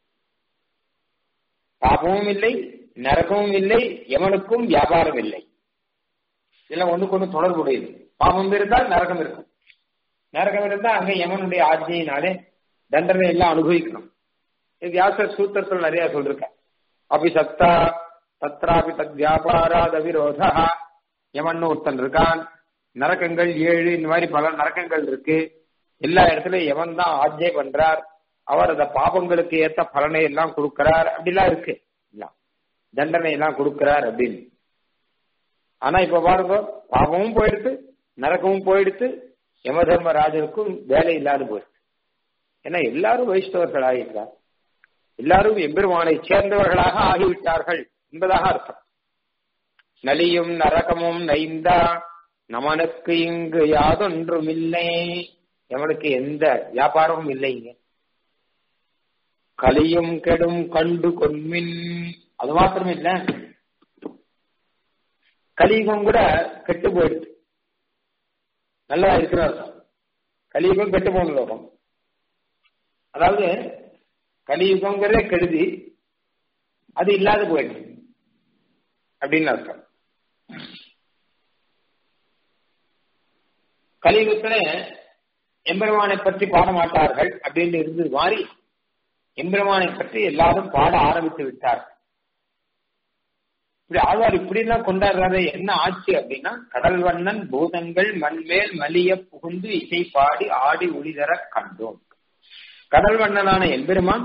பாபமும் இல்லை நரகமும் இல்லை யமனுக்கும் வியாபாரம் இல்லை இதெல்லாம் ஒண்ணுக்கு ஒண்ணு தொடர்புடையது பாபம் இருந்தால் நரகம் இருக்கும் நரகம் இருந்தால் அங்க யமனுடைய ஆஜ்ஞையினாலே தண்டனை எல்லாம் அனுபவிக்கணும் இது வியாச சூத்திரத்தில் நிறைய சொல்லிருக்கேன் அப்படி சத்தா தத்ராபி தத் வியாபாராத விரோதா யமன் ஒருத்தன் இருக்கான் நரக்கங்கள் ஏழு இந்த மாதிரி பல நரக்கங்கள் இருக்கு எல்லா இடத்துலயும் எவன் தான் ஆஜ்ஞை பண்றார் அவர் அந்த பாபங்களுக்கு ஏத்த பலனை எல்லாம் கொடுக்கிறார் அப்படிலாம் இருக்கு தண்டனை எல்லாம் கொடுக்கிறார் அப்படின்னு ஆனா இப்ப பாருங்க பாவமும் போயிடுத்து நரக்கமும் போயிடுத்து யம தர்மராஜனுக்கும் வேலை இல்லாத போயிடுச்சு ஏன்னா எல்லாரும் வைஷ்ணவர்கள் ஆகிட்டார் எல்லாரும் எம்பெருமானை சேர்ந்தவர்களாக ஆகிவிட்டார்கள் என்பதாக அர்த்தம் நலியும் நரகமும் நைந்தா நமனுக்கு இங்கு யாதொன்றும் இல்லை எவனுக்கு எந்த வியாபாரமும் இல்லைங்க கலியும் கெடும் கண்டு கொன்மின் அது மாத்திரம் இல்ல கலியுகம் கூட கெட்டு போயிடுச்சு நல்லா இருக்கிற அர்த்தம் கலியுகம் கெட்டு போன லோகம் அதாவது கலியுகங்கிறதே கெடுதி அது இல்லாத போயிடுச்சு அப்படின்னு அர்த்தம் கலியுகத்துல எம்பெருமானை பற்றி பாட மாட்டார்கள் அப்படின்னு இருந்தது மாறி எம்பெருமானை பற்றி எல்லாரும் பாட ஆரம்பித்து விட்டார்கள் இப்படி ஆழ்வார் இப்படி எல்லாம் கொண்டாடுறாரு என்ன ஆச்சு அப்படின்னா கடல் வண்ணன் பூதங்கள் மண்மேல் மலிய புகுந்து இசை பாடி ஆடி ஒளிதர கண்டோம் கடல் வண்ணனான எம்பெருமான்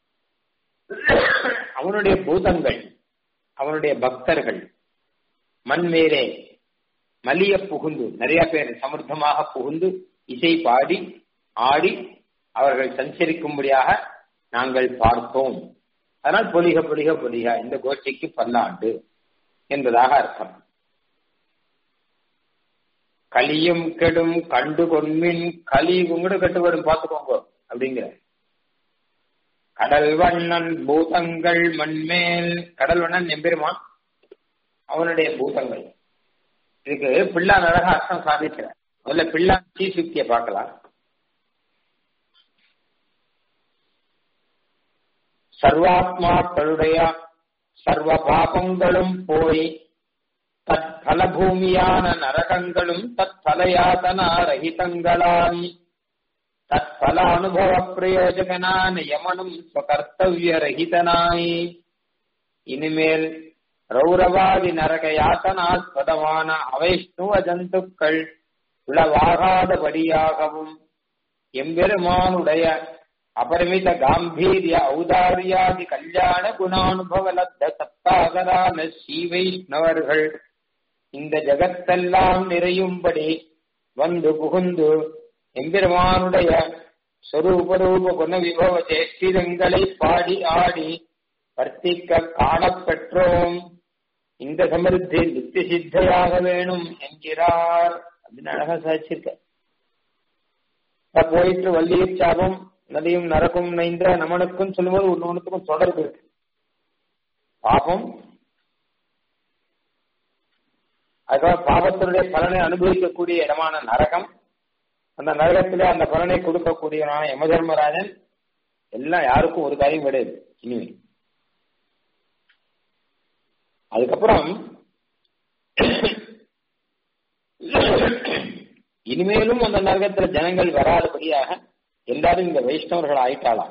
அவனுடைய பூதங்கள் அவனுடைய பக்தர்கள் மண்மேலே மலிய புகுந்து நிறைய பேர் சமர்த்தமாக புகுந்து இசை பாடி ஆடி அவர்கள் சஞ்சரிக்கும்படியாக நாங்கள் பார்த்தோம் அதனால் பொலிக பொலிக பொலிக இந்த கோஷ்டிக்கு பல்லாண்டு என்பதாக அர்த்தம் கலியும் கெடும் கண்டு கொன்மின் கலி உங்கட கட்டுப்படும் பார்த்துக்கோங்க அப்படிங்கிற கடல் வண்ணன் பூதங்கள் மண்மேல் கடல் வண்ணன் எம்பெருமான் அவனுடைய பூதங்கள் இதுக்கு பிள்ளா அழகா அர்த்தம் சாதிக்கிறார் முதல்ல பிள்ளா சீசுக்திய பார்க்கலாம் சர்வாத்மாக்களுடைய சர்வ பாபங்களும் போய் தத் பலபூமியான நரகங்களும் தத் பலயாதனா ரஹிதங்களாய் தத் பல அனுபவ பிரயோஜகனான யமனும் ஸ்வகர்த்தவிய ரஹிதனாய் இனிமேல் ரௌரவாதி நரக யாத்தனாஸ்பதமான அவைஷ்ணுவ ஜந்துக்கள் உளவாகாதபடியாகவும் எம்பெருமானுடைய அபரிமித காம்பீரிய ஔதாரியாதி கல்யாண குணானுபவ லத்த சப்தாகரான ஸ்ரீ வைஷ்ணவர்கள் இந்த ஜகத்தெல்லாம் நிறையும்படி வந்து புகுந்து எம்பெருமானுடைய சொரூபரூப குண விபவ சேஷ்டிதங்களை பாடி ஆடி வர்த்திக்க காணப்பெற்றோம் இந்த சமிருத்தி நித்திய சித்தையாக வேணும் என்கிறார் அப்படின்னு அழகா சாதிச்சிருக்க போயிட்டு வள்ளியர் சாபம் நதியும் நரக்கும் நைந்த நமனுக்கும் சொல்லும்போது ஒண்ணு ஒண்ணுக்கும் தொடர்பு இருக்கு பாபம் அதுக்காக பாபத்தினுடைய பலனை அனுபவிக்கக்கூடிய இடமான நரகம் அந்த நரகத்திலே அந்த பலனை கொடுக்கக்கூடியவனான யமதர்மராஜன் எல்லாம் யாருக்கும் ஒரு காரியம் கிடையாது இனிமே அதுக்கப்புறம் இனிமேலும் அந்த நரகத்துல ஜனங்கள் வராதபடியாக எல்லாரும் இந்த வைஷ்ணவர்கள் ஆயிட்டாளாம்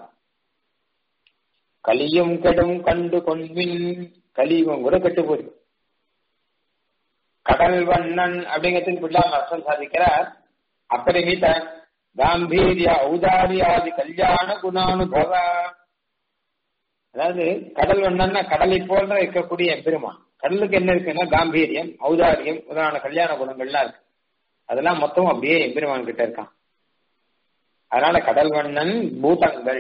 கலியும் கெடும் கண்டு கொன்பின் கலியுகம் கூட கெட்டு போகுது கடல் வண்ணன் அப்படிங்கிறதுக்கு பிள்ளாம அர்த்தம் சாதிக்கிறார் அப்பரிமித காம்பீரிய ஔதாரியாதி கல்யாண குணானுபவ அதாவது கடல் வண்ணன்னா கடலை போல இருக்கக்கூடிய எம்பெருமான் கடலுக்கு என்ன இருக்குன்னா காம்பீரியம் ஔதாரியம் முதலான கல்யாண குணங்கள்லாம் இருக்கு அதெல்லாம் மொத்தம் அப்படியே எம்பெருமான் கிட்ட இருக்கான் அதனால கடல் வண்ணன் பூதங்கள்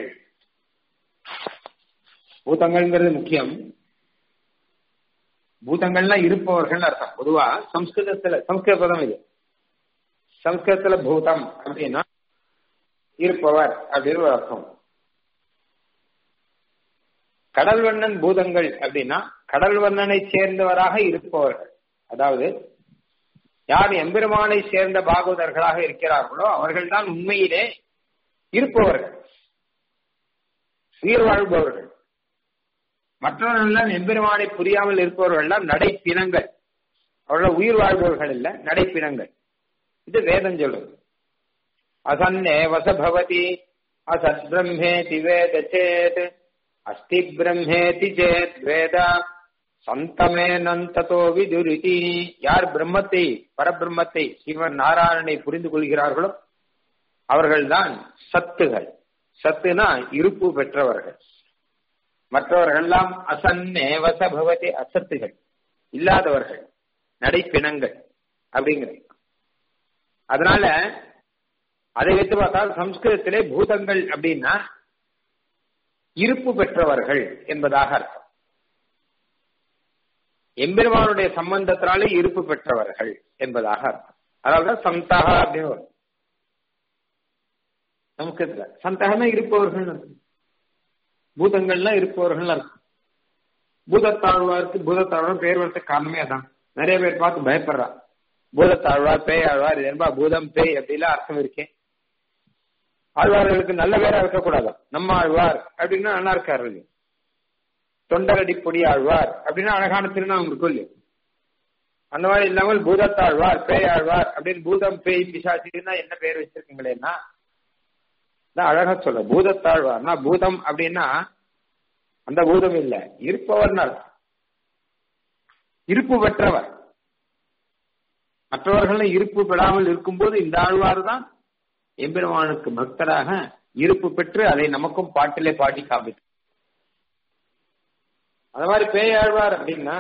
பூதங்கள்ங்கிறது முக்கியம் பூதங்கள்லாம் இருப்பவர்கள் அர்த்தம் பொதுவா சம்ஸ்கிருதத்துல சம்ஸ்கிருத பதம் இது சம்ஸ்கிருதத்துல பூதம் அப்படின்னா இருப்பவர் அப்படின்னு ஒரு அர்த்தம் கடல் வண்ணன் பூதங்கள் அப்படின்னா கடல் வண்ணனை சேர்ந்தவராக இருப்பவர்கள் அதாவது யார் எம்பெருமானை சேர்ந்த பாகவதர்களாக இருக்கிறார்களோ அவர்கள்தான் உண்மையிலே இருப்பவர்கள் உயிர் வாழ்பவர்கள் மற்றவர்கள் எம்பெருமானை புரியாமல் இருப்பவர்கள் எல்லாம் நடைப்பினங்கள் அவர்கள் உயிர் வாழ்பவர்கள் இல்ல நடைப்பினங்கள் இது வேதம் சொல்லுது அசன்னே வசபவதி அசத் பிரம்மேதி வேத சேத் அஸ்தி பிரம்மேதி சேத் வேத சந்தமே நந்ததோ விதுரிதி யார் பிரம்மத்தை பரபிரம்மத்தை சிவன் நாராயணனை புரிந்து கொள்கிறார்களோ அவர்கள்தான் சத்துகள் சத்துனா இருப்பு பெற்றவர்கள் மற்றவர்கள்லாம் அசன்னே வசபவதி அசத்துகள் இல்லாதவர்கள் நடைப்பிணங்கள் அப்படிங்கிறது அதனால அதை வைத்து பார்த்தால் சம்ஸ்கிருதத்திலே பூதங்கள் அப்படின்னா இருப்பு பெற்றவர்கள் என்பதாக அர்த்தம் எம்பெருமானுடைய சம்பந்தத்தினாலே இருப்பு பெற்றவர்கள் என்பதாக அர்த்தம் அதாவது சந்தகா அப்படின்னு வரும் சம்ஸ்கிருதத்துல சந்தகனா இருப்பவர்கள் பூதங்கள்லாம் இருப்பவர்கள் அர்த்தம் பூதத்தாழ்வாருக்கு பூதத்தாழ்வார் பெயர் வரத்துக்கு காரணமே அதான் நிறைய பேர் பார்த்து பயப்படுறா பூதத்தாழ்வார் பேய் ஆழ்வார் இது என்பா பூதம் பேய் அப்படிலாம் அர்த்தம் இருக்கேன் ஆழ்வார்களுக்கு நல்ல பேரா இருக்கக்கூடாது நம்ம ஆழ்வார் அப்படின்னா நல்லா இருக்காரு தொண்டரடி பொடி ஆழ்வார் அப்படின்னா அழகான திருநாமம் இருக்கும் இல்லையா அந்த மாதிரி இல்லாமல் பூதத்தாழ்வார் பேய் ஆழ்வார் அப்படின்னு பூதம் பேய் பிசாசின்னா என்ன பேர் வச்சிருக்கீங்களேன்னா அழகா சொல்ல பூதத்தாழ்வார்னா பூதம் அப்படின்னா அந்த பூதம் இல்ல இருப்பவர் இருப்பு பெற்றவர் மற்றவர்கள் இருப்பு பெறாமல் இருக்கும்போது இந்த ஆழ்வார் தான் எம்பெருமானுக்கு பக்தராக இருப்பு பெற்று அதை நமக்கும் பாட்டிலே பாட்டி காமித்து அந்த மாதிரி பேய் ஆழ்வார் அப்படின்னா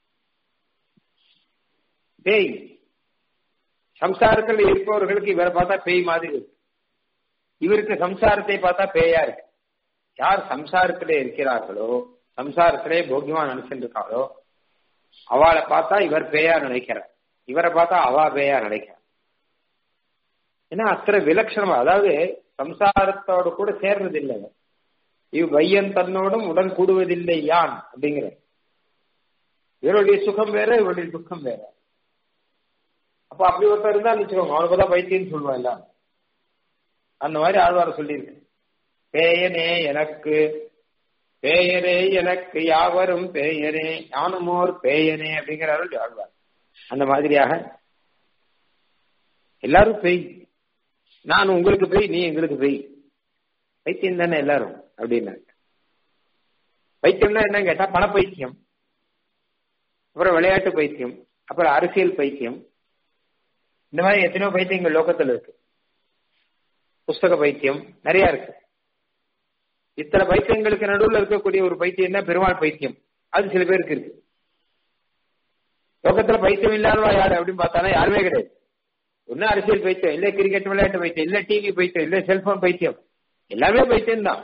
பேய் சம்சாரத்தில் இருப்பவர்களுக்கு இவரை பார்த்தா பேய் மாதிரி இருக்கு இவருக்கு சம்சாரத்தை பார்த்தா பேயா இருக்கு யார் சம்சாரத்திலே இருக்கிறார்களோ சம்சாரத்திலே போக்கியமா நினைச்சிட்டு இருக்காங்களோ அவளை பார்த்தா இவர் பேயா நினைக்கிறார் இவரை பார்த்தா அவா பேயா நினைக்கிறார் ஏன்னா அத்தனை விலட்சணமா அதாவது சம்சாரத்தோடு கூட சேர்றது இல்லை இவ் வையன் தன்னோடும் உடன் கூடுவதில்லை யான் அப்படிங்கிற இவருடைய சுகம் வேற இவருடைய துக்கம் வேற அப்ப அப்படி ஒருத்தர் இருந்தா வச்சுக்கோங்க அவனுக்கு தான் வைத்தியன்னு சொல்லுவான் எல்லாம் அந்த மாதிரி ஆழ்வார சொல்லியிருக்கு பேயனே எனக்கு பேயரே எனக்கு யாவரும் பேயரே ஞானமோர் பேயனே அப்படிங்கிறாரு ஆழ்வார் அந்த மாதிரியாக எல்லாரும் பெய் நான் உங்களுக்கு பெய் நீ எங்களுக்கு பெய் பைத்தியம் தானே எல்லாரும் அப்படின்னாங்க பைத்தியம்னா என்ன கேட்டா பண பைத்தியம் அப்புறம் விளையாட்டு பைத்தியம் அப்புறம் அரசியல் பைத்தியம் இந்த மாதிரி எத்தனையோ பைத்தியங்கள் லோகத்தில் இருக்கு புஸ்தக பைத்தியம் நிறைய இருக்கு இத்தனை பைத்தியங்களுக்கு நடுவில் இருக்கக்கூடிய ஒரு பைத்தியம் தான் பெருமாள் பைத்தியம் அது சில பேருக்கு இருக்கு லோகத்துல பைத்தியம் இல்லாதவா யாரு அப்படின்னு பார்த்தாலும் யாருமே கிடையாது ஒன்னு அரசியல் பைத்தியம் இல்ல கிரிக்கெட் விளையாட்டு பைத்தியம் இல்ல டிவி பைத்தியம் இல்ல செல்போன் பைத்தியம் எல்லாமே பைத்தியம் தான்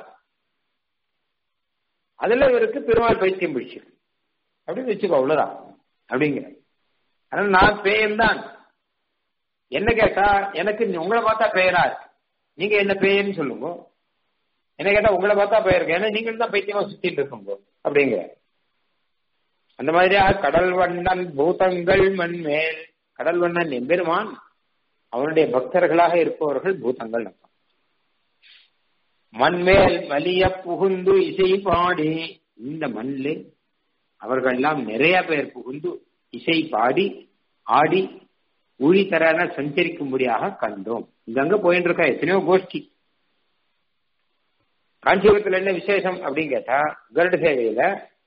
அதுல இவருக்கு பெருமாள் பைத்தியம் பிடிச்சு அப்படின்னு வச்சுக்கோ அவ்வளவுதான் அப்படிங்கிற அதனால நான் பேயன் தான் என்ன கேட்டா எனக்கு உங்களை பார்த்தா பெயரா இருக்கு நீங்க என்ன பேயன்னு சொல்லுங்க என்ன கேட்டா உங்களை பார்த்தா பெயருக்கு ஏன்னா நீங்கள் தான் பைத்தியமா சுத்திட்டு இருக்குங்க அப்படிங்கிற அந்த மாதிரியாக கடல் வண்ணன் பூதங்கள் மண்மேல் கடல் வண்ணன் எம்பெருமான் அவனுடைய பக்தர்களாக இருப்பவர்கள் பூதங்கள் மண்மேல் வலிய புகுந்து இசை பாடி இந்த மண்ணில் அவர்கள்லாம் நிறைய பேர் புகுந்து இசை பாடி ஆடி ஊழி தரான சஞ்சரிக்கும்படியாக கண்டோம் இங்கங்க போயிட்டு இருக்கா எத்தனையோ கோஷ்டி காஞ்சிபுரத்துல என்ன விசேஷம் அப்படின்னு கேட்டா கருட சேவையில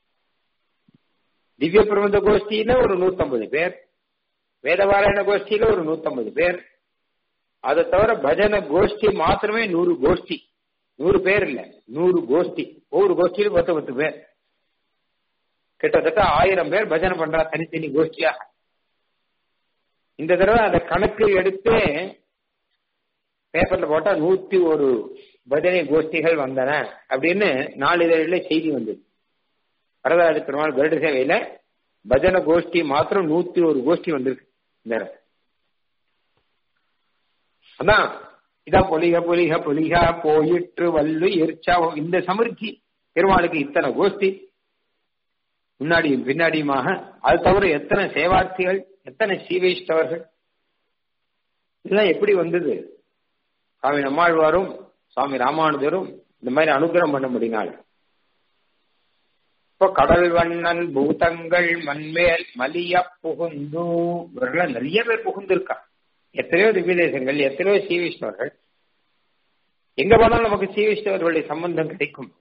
திவ்ய பிரபந்த கோஷ்டியில ஒரு நூத்தம்பது பேர் வேதவாராயண கோஷ்டியில ஒரு நூத்தம்பது பேர் அதை தவிர பஜன கோஷ்டி மாத்திரமே நூறு கோஷ்டி நூறு பேர் இல்ல நூறு கோஷ்டி ஒவ்வொரு கோஷ்டியிலும் பத்து பத்து பேர் கிட்டத்தட்ட ஆயிரம் பேர் பஜனை பண்றா தனித்தனி கோஷ்டியா இந்த தடவை அந்த கணக்கு எடுத்து பேப்பர்ல போட்டா நூத்தி ஒரு பஜனை கோஷ்டிகள் வந்தன அப்படின்னு நாளிதழில செய்தி வந்தது வரதாஜ பெருமாள் கருட சேவையில பஜனை கோஷ்டி மாத்திரம் நூத்தி ஒரு கோஷ்டி வந்திருக்கு இந்த தடவை. அதான் இதான் பொலிக பொலிக பொலிக போயிற்று வல்லு எரிச்சா இந்த சமிருத்தி பெருமாளுக்கு இத்தனை கோஷ்டி முன்னாடியும் பின்னாடியுமாக அது தவிர எத்தனை சேவார்த்திகள் எத்தனை சீவைஷ்டவர்கள் இதெல்லாம் எப்படி வந்தது சுவாமி நம்மாழ்வாரும் சுவாமி ராமானுஜரும் இந்த மாதிரி அனுகிரகம் பண்ண முடியினாள் இப்போ கடல் வண்ணன் பூதங்கள் மண்மேல் மலிய புகுந்து இவர்கள் நிறைய பேர் புகுந்திருக்கா எத்தனையோ திவ்ய தேசங்கள் எத்தனையோ சீவிஷ்ணவர்கள் எங்க போனாலும் நமக்கு சீவிஷ்ணவர்களுடைய சம்பந்தம் கிடைக்கும்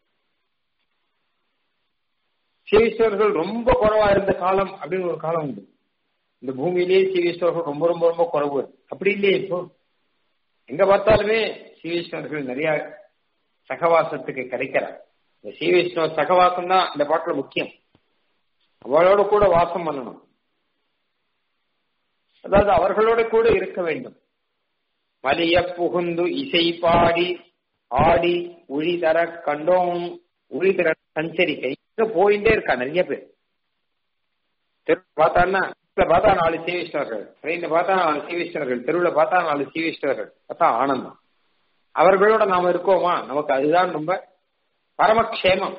சீவிஷ்ணவர்கள் ரொம்ப குறைவா இருந்த காலம் அப்படின்னு ஒரு காலம் உண்டு இந்த பூமியிலேயே சீவிஷ்ணவர்கள் ரொம்ப ரொம்ப ரொம்ப குறைவு அப்படி இல்லையே இப்போ எங்க பார்த்தாலுமே சீவிஷ்ணவர்கள் நிறைய சகவாசத்துக்கு கிடைக்கிறார் இந்த சீவிஷ்ணவ சகவாசம் தான் இந்த பாட்டுல முக்கியம் அவளோட கூட வாசம் பண்ணணும் அதாவது அவர்களோட கூட இருக்க வேண்டும் மலிய புகுந்து இசை பாடி ஆடி உழி தர கண்டோம் உழி தர சஞ்சரிக்கை போயிட்டே இருக்கா நிறைய பேர் தெரு பார்த்தான்னா பார்த்தா நாலு சீவிஷ்ணவர்கள் ட்ரெயின்ல பார்த்தா நாலு சீவிஷ்ணவர்கள் தெருவில் பார்த்தா நாலு சீவிஷ்ணவர்கள் பார்த்தா ஆனந்தம் அவர்களோட நாம இருக்கோமா நமக்கு அதுதான் ரொம்ப பரமக்ஷேமம்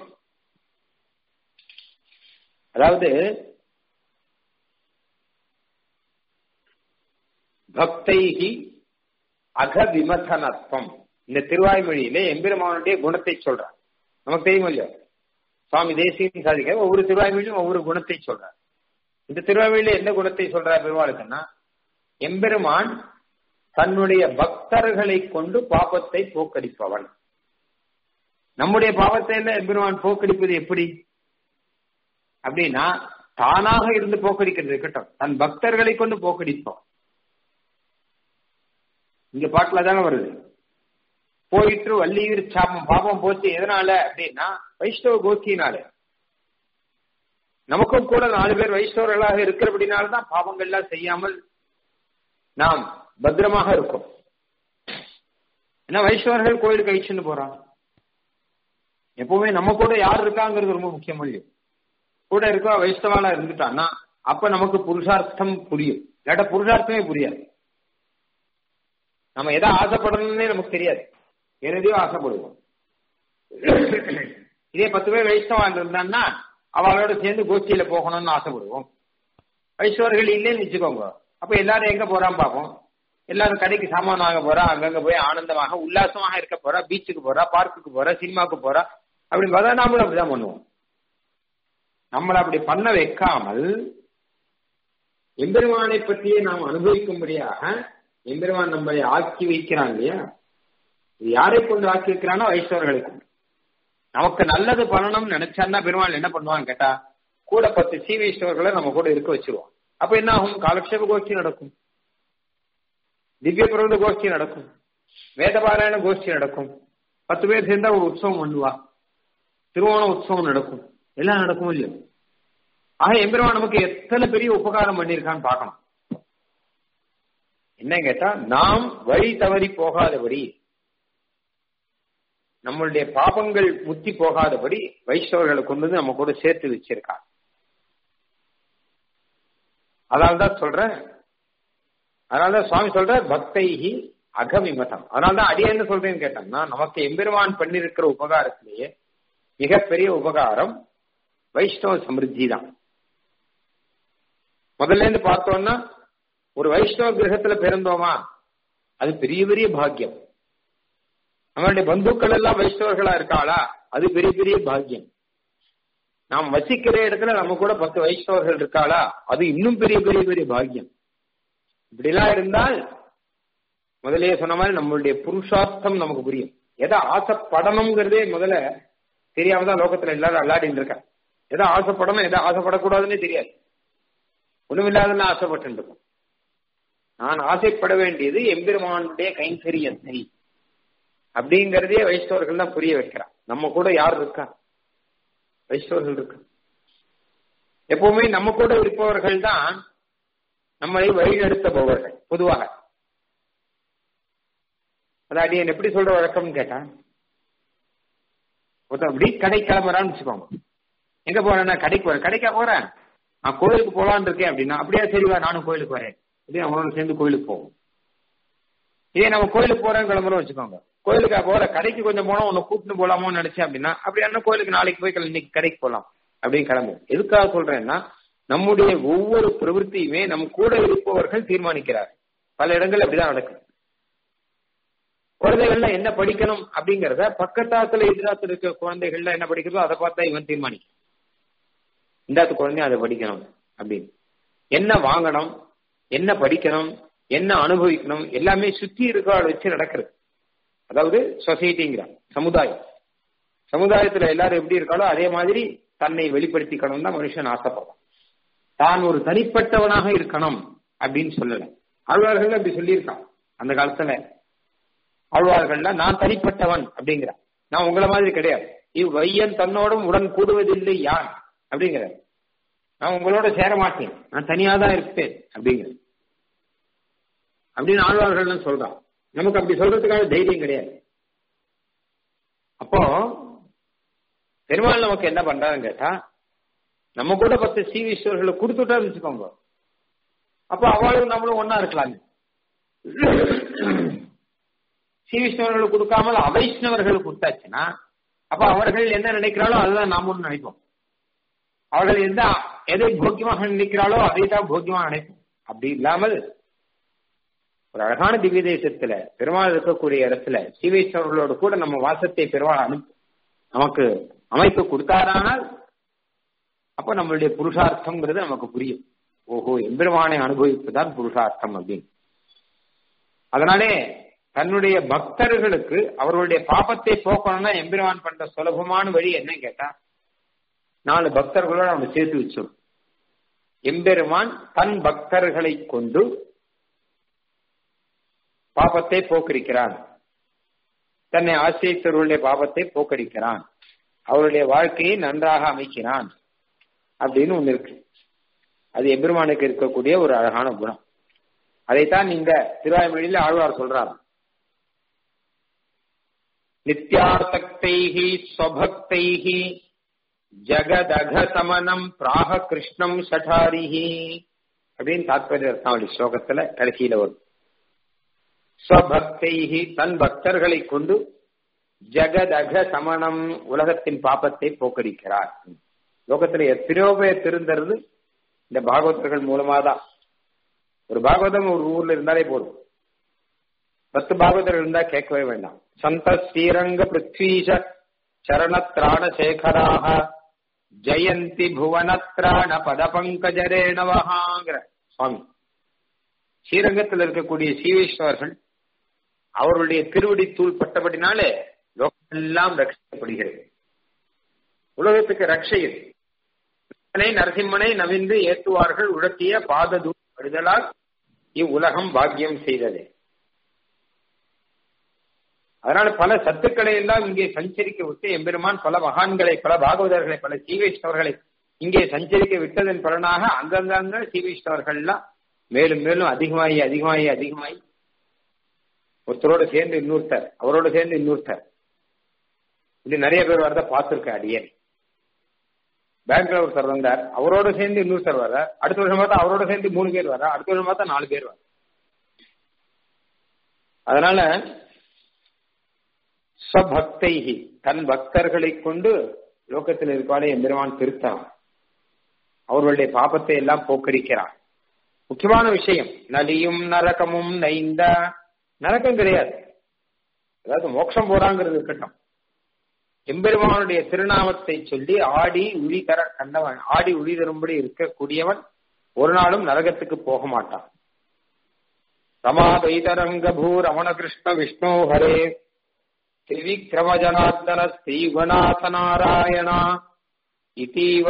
அதாவது பக்தைகி அகவிமதனத்துவம் இந்த திருவாய்மொழியில எம்பெருமானுடைய குணத்தை சொல்றார் நமக்கு தெரியும் இல்லையோ சுவாமி தேசியம் சாதிக்க ஒவ்வொரு திருவாய்மொழியும் ஒவ்வொரு குணத்தை சொல்றார் இந்த திருவாய்மொழியில என்ன குணத்தை சொல்றார் பெருமாளுக்குன்னா எம்பெருமான் தன்னுடைய பக்தர்களை கொண்டு பாபத்தை போக்கடிப்பவன் நம்முடைய பாவத்தை எல்லாம் எம்பெருமான் போக்கடிப்பது எப்படி அப்படின்னா தானாக இருந்து போக்கடிக்கிறது இருக்கட்டும் தன் பக்தர்களை கொண்டு போக்கடிப்போம் இங்க பாட்டுல தானே வருது போயிட்டு வள்ளியூர் சாபம் பாபம் போச்சு எதனால அப்படின்னா வைஷ்ணவ கோஷ்டினால நமக்கும் கூட நாலு பேர் வைஷ்ணவர்களாக இருக்கிறபடினால்தான் பாவங்கள்லாம் செய்யாமல் நாம் பத்திரமாக இருக்கும் ஏன்னா வைஷ்ணவர்கள் கோயிலுக்கு அழிச்சுன்னு போறாங்க எப்பவுமே நம்ம கூட யார் இருக்காங்கிறது ரொம்ப முக்கியம் இல்லையோ கூட இருக்கா வைஷ்ணவாலா இருந்துட்டான்னா அப்ப நமக்கு புருஷார்த்தம் புரியும் இல்லாட்ட புருஷார்த்தமே புரியாது நம்ம எதை ஆசைப்படணும்னே நமக்கு தெரியாது எதையோ ஆசைப்படுவோம் இதே பத்து பேர் வைஷ்ணவா இருந்தான்னா அவளோட சேர்ந்து கோஷ்டியில போகணும்னு ஆசைப்படுவோம் வைஷ்ணவர்கள் இல்லைன்னு வச்சுக்கோங்க அப்ப எல்லாரும் எங்க போறான்னு பார்ப்போம் எல்லாரும் கடைக்கு சாமான் வாங்க போறா அங்கங்க போய் ஆனந்தமாக உல்லாசமாக இருக்க போறா பீச்சுக்கு போறா பார்க்குக்கு போறா சினிமாவுக்கு போறா அப்படி பார்த்தா நாமளும் அப்படிதான் பண்ணுவோம் நம்மளை அப்படி பண்ண வைக்காமல் எம்பெருமானை பற்றியே நாம் அனுபவிக்கும்படியாக எம்பெருமான் நம்மளை ஆக்கி வைக்கிறான் இல்லையா இது யாரை கொண்டு ஆக்கி வைக்கிறானோ வைஷ்ணவர்களை கொண்டு நமக்கு நல்லது பண்ணணும்னு நினைச்சான்னா பெருமாள் என்ன பண்ணுவான்னு கேட்டா கூட பத்து சி வைஷ்ணவர்களை நம்ம கூட இருக்க வச்சிருவோம் அப்ப என்ன ஆகும் காலக்ஷேப கோஷ்டி நடக்கும் திவ்ய பிரபந்த கோஷ்டி நடக்கும் வேதபாராயண கோஷ்டி நடக்கும் பத்து பேர் சேர்ந்தா ஒரு உற்சவம் பண்ணுவா திருவோண உற்சவம் நடக்கும் எல்லாம் நடக்கும் இல்லையோ ஆக எம்பெருமான் நமக்கு எத்தனை பெரிய உபகாரம் பண்ணியிருக்கான்னு பார்க்கணும் என்ன கேட்டா நாம் வழி தவறி போகாதபடி நம்மளுடைய பாபங்கள் முத்தி போகாதபடி வைஷ்ணவர்களை கொண்டு வந்து நம்ம கூட சேர்த்து வச்சிருக்காங்க அதனால்தான் சொல்றேன் அதனாலதான் சுவாமி சொல்ற பக்தைகி அகவிமதம் அதனால்தான் அடி என்ன சொல்றேன்னு கேட்டோம்னா நமக்கு எம்பெருமான் பண்ணிருக்கிற உபகாரத்திலேயே மிகப்பெரிய உபகாரம் வைஷ்ணவ சமிருத்தி தான் முதல்ல இருந்து பார்த்தோம்னா ஒரு வைஷ்ணவ கிரகத்துல பிறந்தோமா அது பெரிய பெரிய பாக்கியம் நம்மளுடைய பந்துக்கள் எல்லாம் வைஷ்ணவர்களா இருக்காளா அது பெரிய பெரிய பாக்கியம் நாம் வசிக்கிற இடத்துல நம்ம கூட பத்து வைஷ்ணவர்கள் இருக்காளா அது இன்னும் பெரிய பெரிய பெரிய பாக்கியம் இப்படிலாம் இருந்தால் முதலே சொன்ன மாதிரி நம்மளுடைய புருஷார்த்தம் நமக்கு புரியும் எதை ஆசைப்படணுங்கிறதே முதல்ல தெரியாம தான் லோகத்துல எல்லாரும் அல்லாடின்னு இருக்கா எதை ஆசைப்படணும் எதை ஆசைப்படக்கூடாதுன்னே தெரியாது ஒண்ணுமில்லாதுன்னு ஆசைப்பட்டு இருக்கும் நான் ஆசைப்பட வேண்டியது எம்பெருமானுடைய கைங்கரியத்தை அப்படிங்கறதே வைஷ்ணவர்கள் தான் புரிய வைக்கிறான் நம்ம கூட யார் இருக்கா வைஷ்ணவர்கள் இருக்கா எப்பவுமே நம்ம கூட இருப்பவர்கள் தான் நம்மளை வழிநடத்தபவர்கள் பொதுவாக அதாவது என் எப்படி சொல்ற வழக்கம்னு கேட்டான் ஒருத்தன் அப்படி கடை கிளம்புறான்னு வச்சுக்கோங்க எங்க போறேன்னா கடைக்கு போறேன் கடைக்கா போறேன் நான் கோயிலுக்கு போலான்னு இருக்கேன் அப்படின்னா அப்படியே சரிவா நானும் கோயிலுக்கு வரேன் அப்படியே அவனோட சேர்ந்து கோயிலுக்கு போவோம் இதே நம்ம கோயிலுக்கு போறேன் கிளம்புறோம் வச்சுக்கோங்க கோயிலுக்கா போற கடைக்கு கொஞ்சம் போனா உன்னை கூட்டிட்டு போலாமோன்னு நினைச்சேன் அப்படின்னா அப்படி என்ன கோயிலுக்கு நாளைக்கு போய் இன்னைக்கு கடைக்கு போலாம் அப்படின்னு கிளம்பும் எதுக்காக சொல்றேன்னா நம்முடைய ஒவ்வொரு பிரவൃத்தியுமே நம் கூட இருப்பவர்கள் தீர்மானிக்கிறார் பல இடங்கள் அப்படிதான் நடக்குது குழந்தைகள்ல என்ன படிக்கணும் அப்படிங்கறத பக்கத்தாத்துல எதிராத்துல இருக்க குழந்தைகள்ல என்ன படிக்கிறதோ அதை பார்த்தா இவன் தீர்மானிக்கும் இந்தாத்து குழந்தையும் அதை படிக்கணும் அப்படின்னு என்ன வாங்கணும் என்ன படிக்கணும் என்ன அனுபவிக்கணும் எல்லாமே சுத்தி இருக்காட வச்சு நடக்கிறது அதாவது சொசைட்டிங்கிறான் சமுதாயம் சமுதாயத்துல எல்லாரும் எப்படி இருக்காளோ அதே மாதிரி தன்னை வெளிப்படுத்திக்கணும் தான் மனுஷன் ஆசைப்படுறான் தான் ஒரு தனிப்பட்டவனாக இருக்கணும் அப்படின்னு சொல்லல ஆழ்வார்கள் அப்படி சொல்லியிருக்கான் அந்த காலத்துல ஆழ்வார்கள்ல நான் தனிப்பட்டவன் அப்படிங்கிறான் நான் உங்களை மாதிரி கிடையாது இவ்வையன் தன்னோடும் உடன் கூடுவதில்லை யான் அப்படிங்கிற நான் உங்களோட சேர மாட்டேன் நான் தனியா தான் இருப்பேன் அப்படிங்கிற அப்படின்னு ஆழ்வார்கள் சொல்றான் நமக்கு அப்படி சொல்றதுக்கான தைரியம் கிடையாது அப்போ பெருமாள் நமக்கு என்ன பண்றாருன்னு கேட்டா நம்ம கூட பத்து சீவீஸ்வரர்களை கொடுத்துட்டா வச்சுக்கோங்க அப்போ அவளும் நம்மளும் ஒன்னா இருக்கலாங்க சீவிஷ்ணவர்களுக்கு கொடுக்காமல் அவைஷ்ணவர்களுக்கு கொடுத்தாச்சுன்னா அப்ப அவர்கள் என்ன நினைக்கிறாளோ அதுதான் நாமும் நினைப்போம் அவர்கள் எந்த எதை போக்கியமாக நினைக்கிறாளோ அதை தான் போக்கியமாக நினைப்போம் அப்படி இல்லாமல் ஒரு அழகான திவ்ய தேசத்துல பெருமாள் இருக்கக்கூடிய இடத்துல சீவைஷ்ணவர்களோடு கூட நம்ம வாசத்தை பெருமாள் அனுப்பி நமக்கு அமைப்பு கொடுத்தாரானால் அப்ப நம்மளுடைய புருஷார்த்தம்ங்கிறது நமக்கு புரியும் ஓஹோ எம்பெருமானை அனுபவிப்புதான் புருஷார்த்தம் அப்படின்னு அதனாலே தன்னுடைய பக்தர்களுக்கு அவர்களுடைய பாப்பத்தை போக்கணும்னா எம்பெருமான் பண்ற சுலபமான வழி என்ன கேட்டா நாலு பக்தர்களோட அவனை சேர்த்து வச்சோம் எம்பெருமான் தன் பக்தர்களை கொண்டு பாபத்தை போக்கடிக்கிறான் தன்னை ஆசிரியத்தவர்களுடைய பாபத்தை போக்கடிக்கிறான் அவருடைய வாழ்க்கையை நன்றாக அமைக்கிறான் அப்படின்னு ஒண்ணு இருக்கு அது எம்பெருமானுக்கு இருக்கக்கூடிய ஒரு அழகான குணம் அதைத்தான் இந்த திருவாய்மொழியில ஆழ்வார் சொல்றார் நித்யார்த்தக்தைஹி ஸ்வபக்தைஹி ஜகதக சமனம் பிராக கிருஷ்ணம் ஷடாரிஹி அப்படின்னு தாத்பரிய ரத்னாவளி ஸ்லோகத்துல கடைசியில வரும் ஸ்வபக்தைஹி தன் பக்தர்களை கொண்டு ஜகதக சமணம் உலகத்தின் பாப்பத்தை போக்கடிக்கிறார் லோகத்துல எத்தனையோ பேர் திருந்தறது இந்த பாகவதர்கள் மூலமா தான் ஒரு பாகவதம் ஒரு ஊர்ல இருந்தாலே போதும் பத்து பாகவதர்கள் இருந்தா கேட்கவே வேண்டாம் சந்த ஸ்ரீரங்க பிருத்வீஷ சரணத்ராண சேகராக ஜெயந்தி புவனத்ராண பத பங்கஜரேணவகாங்கிற சுவாமி ஸ்ரீரங்கத்தில் இருக்கக்கூடிய சீவேஸ்வரர்கள் அவருடைய திருவடி தூள் பட்டபடினாலே லோகமெல்லாம் ரட்சிக்கப்படுகிறது உலகத்துக்கு ரட்சை நரசிம்மனை நவிந்து ஏற்றுவார்கள் உழத்திய பாததூ படுதலால் இவ்வுலகம் பாக்கியம் செய்தது அதனால பல சத்துக்களை எல்லாம் இங்கே சஞ்சரிக்க விட்டு எம்பெருமான் பல மகான்களை பல பாகவதர்களை பல சீவைஷ்ணவர்களை இங்கே சஞ்சரிக்க விட்டதன் பலனாக அங்கங்க சீவைஷ்ணவர்கள்லாம் மேலும் மேலும் அதிகமாகி அதிகமாகி அதிகமாகி ஒருத்தரோட சேர்ந்து இன்னொருத்தர் அவரோட சேர்ந்து இன்னொருத்தர் இப்படி நிறைய பேர் வரத பார்த்துருக்கேன் அடியேன் பேங்க்ல ஒருத்தர் வந்தார் அவரோட சேர்ந்து இன்னொருத்தர் வர அடுத்த வருஷம் பார்த்தா அவரோட சேர்ந்து மூணு பேர் வர அடுத்த வருஷம் பார்த்தா நாலு பேர் வர அதனால ஸ்வபக்தைகி தன் பக்தர்களை கொண்டு லோகத்தில் இருக்காலே எம்பெருமான் திருத்தான் அவர்களுடைய பாபத்தை எல்லாம் போக்கடிக்கிறான் முக்கியமான விஷயம் நலியும் நரகமும் நைந்த நரகம் கிடையாது அதாவது மோட்சம் போறாங்கிறது இருக்கட்டும் எம்பெருமானுடைய திருநாமத்தை சொல்லி ஆடி உளி தர கண்டவன் ஆடி உளி தரும்படி இருக்கக்கூடியவன் ஒரு நாளும் நரகத்துக்கு போக மாட்டான் ரமாதைதரங்க பூ ரமண கிருஷ்ண விஷ்ணு ஹரே திரிவிக்ரம ஜனார்தன ஸ்ரீகுணாத நாராயணா இதீவ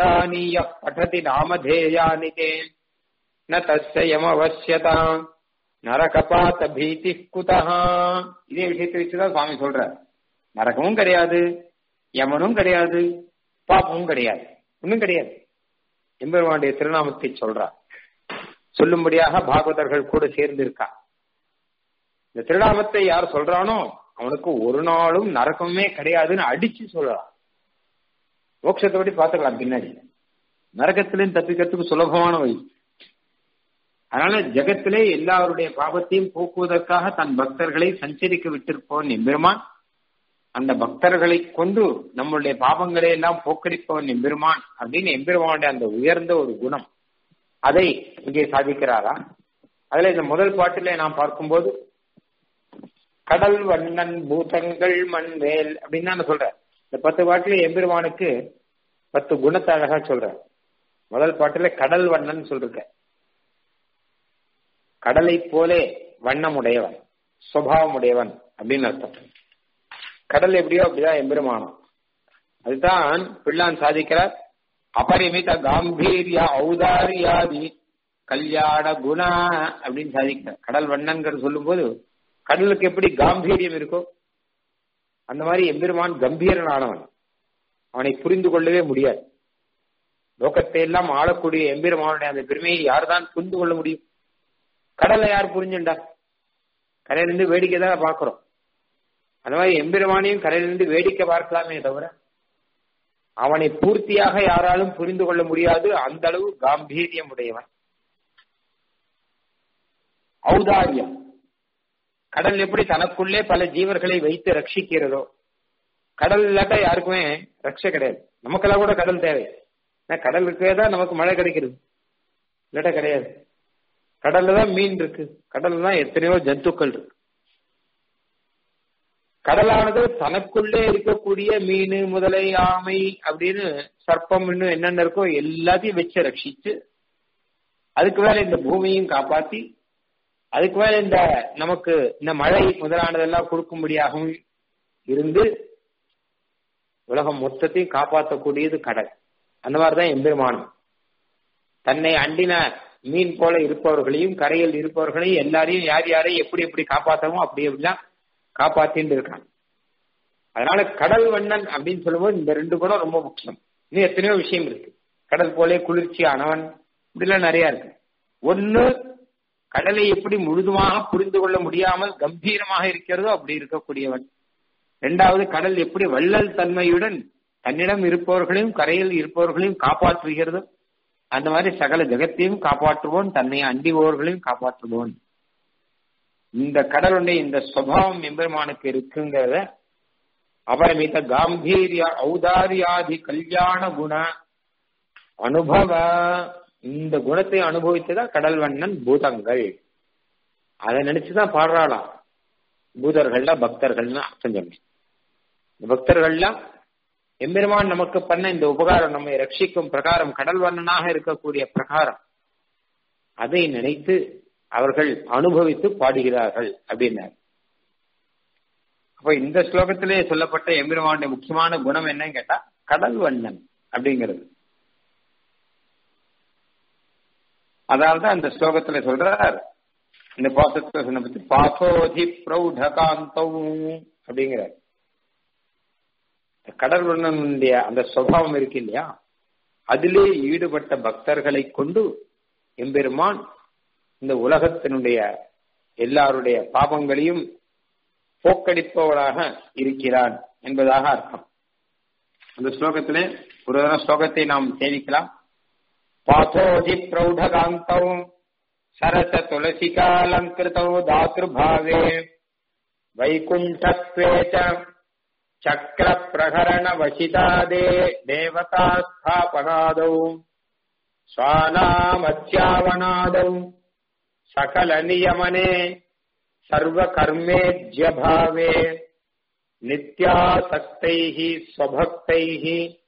சுபதானீய படதி நாமதேயானி தே ந தஸ்ய யமவசியதா நரகபாத்த பீதி குதஹா இதே விஷயத்தை வச்சுதான் சுவாமி சொல்ற நரகமும் கிடையாது யமனும் கிடையாது பாப்பமும் கிடையாது ஒன்றும் கிடையாது எம்பெருமானுடைய திருநாமத்தை சொல்றார் சொல்லும்படியாக பாகவதர்கள் கூட சேர்ந்து இருக்கா இந்த திருநாமத்தை யார் சொல்றானோ அவனுக்கு ஒரு நாளும் நரகமே கிடையாதுன்னு அடிச்சு சொல்றான் மோட்சத்தை படி பார்த்துக்கலாம் பின்னாடி நரகத்திலையும் தப்பிக்கிறதுக்கு சுலபமான வழி அதனால ஜெகத்திலே எல்லாருடைய பாவத்தையும் போக்குவதற்காக தன் பக்தர்களை சஞ்சரிக்க விட்டிருப்பவன் எம்பெருமான் அந்த பக்தர்களை கொண்டு நம்மளுடைய பாவங்களை எல்லாம் போக்கடிப்பவன் எம்பெருமான் அப்படின்னு எம்பெருமானுடைய அந்த உயர்ந்த ஒரு குணம் அதை இங்கே சாதிக்கிறாரா அதுல இந்த முதல் பாட்டிலே நாம் பார்க்கும்போது கடல் வண்ணன் பூதங்கள் மண்வேல் அப்படின்னு நான் சொல்றேன் இந்த பத்து பாட்டுல எம்பெருமானுக்கு பத்து குணத்தை அழகா சொல்ற முதல் பாட்டுல கடல் வண்ணன் சொல்லிருக்க கடலை போலே வண்ணம் உடையவன் சுவாவம் உடையவன் அப்படின்னு அர்த்தம் கடல் எப்படியோ அப்படிதான் எம்பெருமானம் அதுதான் பிள்ளான் சாதிக்கிறார் அபரிமித காம்பீரிய ஔதாரியாதி கல்யாண குணா அப்படின்னு சாதிக்கிறார் கடல் வண்ணன்கிறது சொல்லும் போது கடலுக்கு எப்படி காம்பீரியம் இருக்கோ அந்த மாதிரி எம்பெருமான் கம்பீரனானவன் அவனை புரிந்து கொள்ளவே முடியாது லோகத்தை எல்லாம் ஆளக்கூடிய எம்பெருமானுடைய அந்த பெருமையை யார்தான் புரிந்து கொள்ள முடியும் கடலை யார் புரிஞ்சுண்டா கரையிலிருந்து வேடிக்கை தான் பாக்குறோம் அந்த மாதிரி எம்பெருமானையும் கரையிலிருந்து வேடிக்கை பார்க்கலாமே தவிர அவனை பூர்த்தியாக யாராலும் புரிந்து கொள்ள முடியாது அந்த அளவு காம்பீரியம் உடையவன் ஔதாரியம் கடல் எப்படி தனக்குள்ளே பல ஜீவர்களை வைத்து ரட்சிக்கிறதோ கடல் இல்லாட்டா யாருக்குமே ரட்ச கிடையாது நமக்கெல்லாம் கூட கடல் தேவை கடல் இருக்கவே தான் நமக்கு மழை கிடைக்கிறது இல்லாட்டா கிடையாது கடல்ல தான் மீன் இருக்கு கடல்ல தான் எத்தனையோ ஜந்துக்கள் இருக்கு கடலானது தனக்குள்ளே இருக்கக்கூடிய மீன் முதலை ஆமை அப்படின்னு சர்ப்பம் இன்னும் என்னென்ன இருக்கோ எல்லாத்தையும் வச்சு ரட்சிச்சு அதுக்கு மேல இந்த பூமியும் காப்பாத்தி அதுக்கு மேல இந்த நமக்கு இந்த மழை முதலானதெல்லாம் கொடுக்கும்படியாகவும் இருந்து உலகம் மொத்தத்தையும் காப்பாற்றக்கூடியது கடல் அந்த மாதிரிதான் எம்பெருமானம் தன்னை அண்டின மீன் போல இருப்பவர்களையும் கரையில் இருப்பவர்களையும் எல்லாரையும் யார் யாரையும் எப்படி எப்படி காப்பாற்றமோ அப்படி எப்படிலாம் காப்பாத்தின்னு இருக்கான் அதனால கடல் வண்ணன் அப்படின்னு சொல்லும்போது இந்த ரெண்டு குணம் ரொம்ப முக்கியம் இன்னும் எத்தனையோ விஷயம் இருக்கு கடல் போலே குளிர்ச்சி ஆனவன் இப்படிலாம் நிறைய இருக்கு ஒன்னு கடலை எப்படி முழுதுமாக புரிந்து கொள்ள முடியாமல் கம்பீரமாக இருக்கிறதோ அப்படி இருக்கக்கூடியவன் இரண்டாவது கடல் எப்படி வள்ளல் தன்மையுடன் தன்னிடம் இருப்பவர்களையும் கரையில் இருப்பவர்களையும் காப்பாற்றுகிறதோ அந்த மாதிரி சகல ஜெகத்தையும் காப்பாற்றுவோன் தன்னை அண்டிபவர்களையும் காப்பாற்றுவோன் இந்த கடலுடைய இந்த சுவாவம் எம்பெருமானுக்கு இருக்குங்கிறத அபரமித காம்பீரிய ஔதாரியாதி கல்யாண குண அனுபவ இந்த குணத்தை அனுபவித்ததா கடல் வண்ணன் பூதங்கள் அதை நினைச்சுதான் பாடுறாளாம் பூதர்கள்ல பக்தர்கள்னு அர்த்தம் சொன்னேன் இந்த பக்தர்கள்லாம் எம்பெருமான் நமக்கு பண்ண இந்த உபகாரம் நம்மை ரட்சிக்கும் பிரகாரம் கடல் வண்ணனாக இருக்கக்கூடிய பிரகாரம் அதை நினைத்து அவர்கள் அனுபவித்து பாடுகிறார்கள் அப்படின்னார் அப்ப இந்த ஸ்லோகத்திலே சொல்லப்பட்ட எம்பெருமானுடைய முக்கியமான குணம் என்னன்னு கேட்டா கடல் வண்ணன் அப்படிங்கிறது அதால்தான் அந்த ஸ்லோகத்துல சொல்றார் இந்த பாசத்தை சொன்ன பத்தி பாசோதி பிரௌடகாந்தம் அப்படிங்கிறார் கடல் வண்ணனுடைய அந்த சுவாவம் இருக்கு இல்லையா அதிலே ஈடுபட்ட பக்தர்களை கொண்டு எம்பெருமான் இந்த உலகத்தினுடைய எல்லாருடைய பாபங்களையும் போக்கடிப்பவளாக இருக்கிறான் என்பதாக அர்த்தம் அந்த ஸ்லோகத்திலே ஒரு தடவை ஸ்லோகத்தை நாம் சேவிக்கலாம் பாசோஜி பிரௌடகாந்தம் சரச துளசிகாலங்கிருத்தோ தாத்ருபாவே வைகுண்டத்வேச்ச சக்கர பிரகரண வசிதாதே தேவதா ஸ்தாபனாதௌ स्वानामत्यावनादौ सकलनियमने सर्वकर्मेज्यभावे नित्यासक्तैः स्वभक्तैः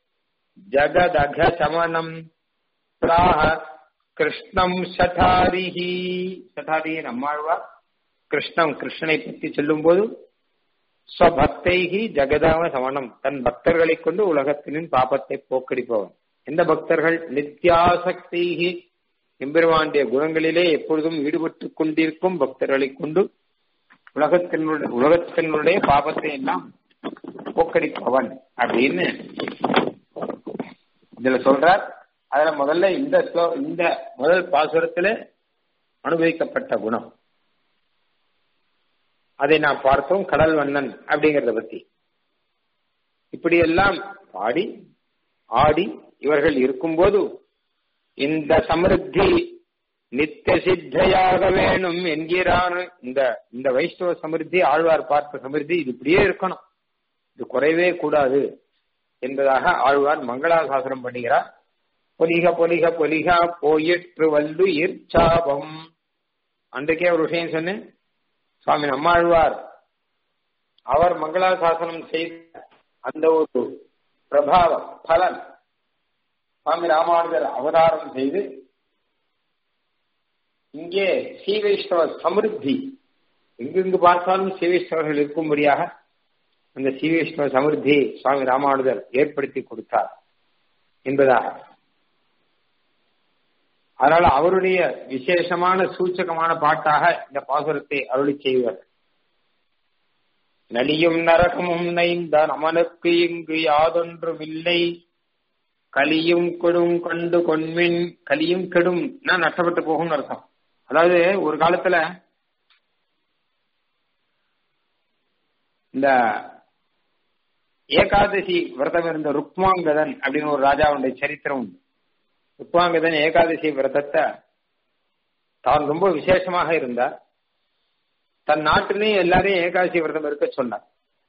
जगदघशमनम् प्राह கிருஷ்ணம் சதாரிஹி சதாரிஹி நம்மாழ்வா கிருஷ்ணம் கிருஷ்ணனை பற்றி சொல்லும் போது ஸ்வபக்தைஹி ஜெகதாம சமணம் தன் பக்தர்களை கொண்டு உலகத்தினின் பாபத்தை போக்கடிப்பவன் எந்த பக்தர்கள் நித்யாசக்தி எம்பெருமானுடைய குணங்களிலே எப்பொழுதும் ஈடுபட்டு கொண்டிருக்கும் பக்தர்களை கொண்டு உலகத்தினுடைய உலகத்தினுடைய பாபத்தை எல்லாம் போக்கடிப்பவன் அப்படின்னு இதுல சொல்றார் அதுல முதல்ல இந்த ஸ்லோ- இந்த முதல் பாசுரத்துல அனுபவிக்கப்பட்ட குணம் அதை நாம் பார்த்தோம் கடல் வண்ணன் அப்படிங்கறத பத்தி இப்படியெல்லாம் பாடி ஆடி இவர்கள் இருக்கும்போது இந்த சமிருத்தி நித்திய சித்தையாக வேணும் என்கிறான் இந்த இந்த வைஷ்ணவ சமிருத்தி ஆழ்வார் பார்த்த சமிருத்தி இது இப்படியே இருக்கணும் இது குறைவே கூடாது என்பதாக ஆழ்வார் மங்களாசாசனம் பண்ணுகிறார் பொலிக பொலிக பொலிகா போயிற்று வல்லு இர்ச்சாபம் அன்றைக்கே ஒரு விஷயம் சொன்னேன் சுவாமி நம்மாழ்வார் அவர் மங்களாசாசனம் செய்த அந்த ஒரு பிரபாவம் பலன் சுவாமி ராமானுஜர் அவதாரம் செய்து இங்கே ஸ்ரீ வைஷ்ணவ சமிருத்தி எங்கெங்கு பார்த்தாலும் ஸ்ரீ வைஷ்ணவர்கள் இருக்கும்படியாக அந்த ஸ்ரீ வைஷ்ணவ சமிருத்தி சுவாமி ராமானுஜர் ஏற்படுத்தி கொடுத்தார் என்பதாக அதனால அவருடைய விசேஷமான சூச்சகமான பாட்டாக இந்த பாசுரத்தை அருளி செய்வார் நலியும் நரகமும் நைந்த நமனுக்கு இங்கு யாதொன்றுமில்லை கலியும் கெடும் கண்டு கொன்மின் கலியும் கெடும் நஷ்டப்பட்டு போகும்னு அர்த்தம் அதாவது ஒரு காலத்துல இந்த ஏகாதசி விரதம் இருந்த ருக்மாங்கதன் அப்படின்னு ஒரு ராஜாவுடைய சரித்திரம் உண்டு ருக்மாங்கதன் ஏகாதசி விரதத்தை தான் ரொம்ப விசேஷமாக இருந்தார் தன் நாட்டிலையும் எல்லாரையும் ஏகாதசி விரதம் இருக்க சொன்னார்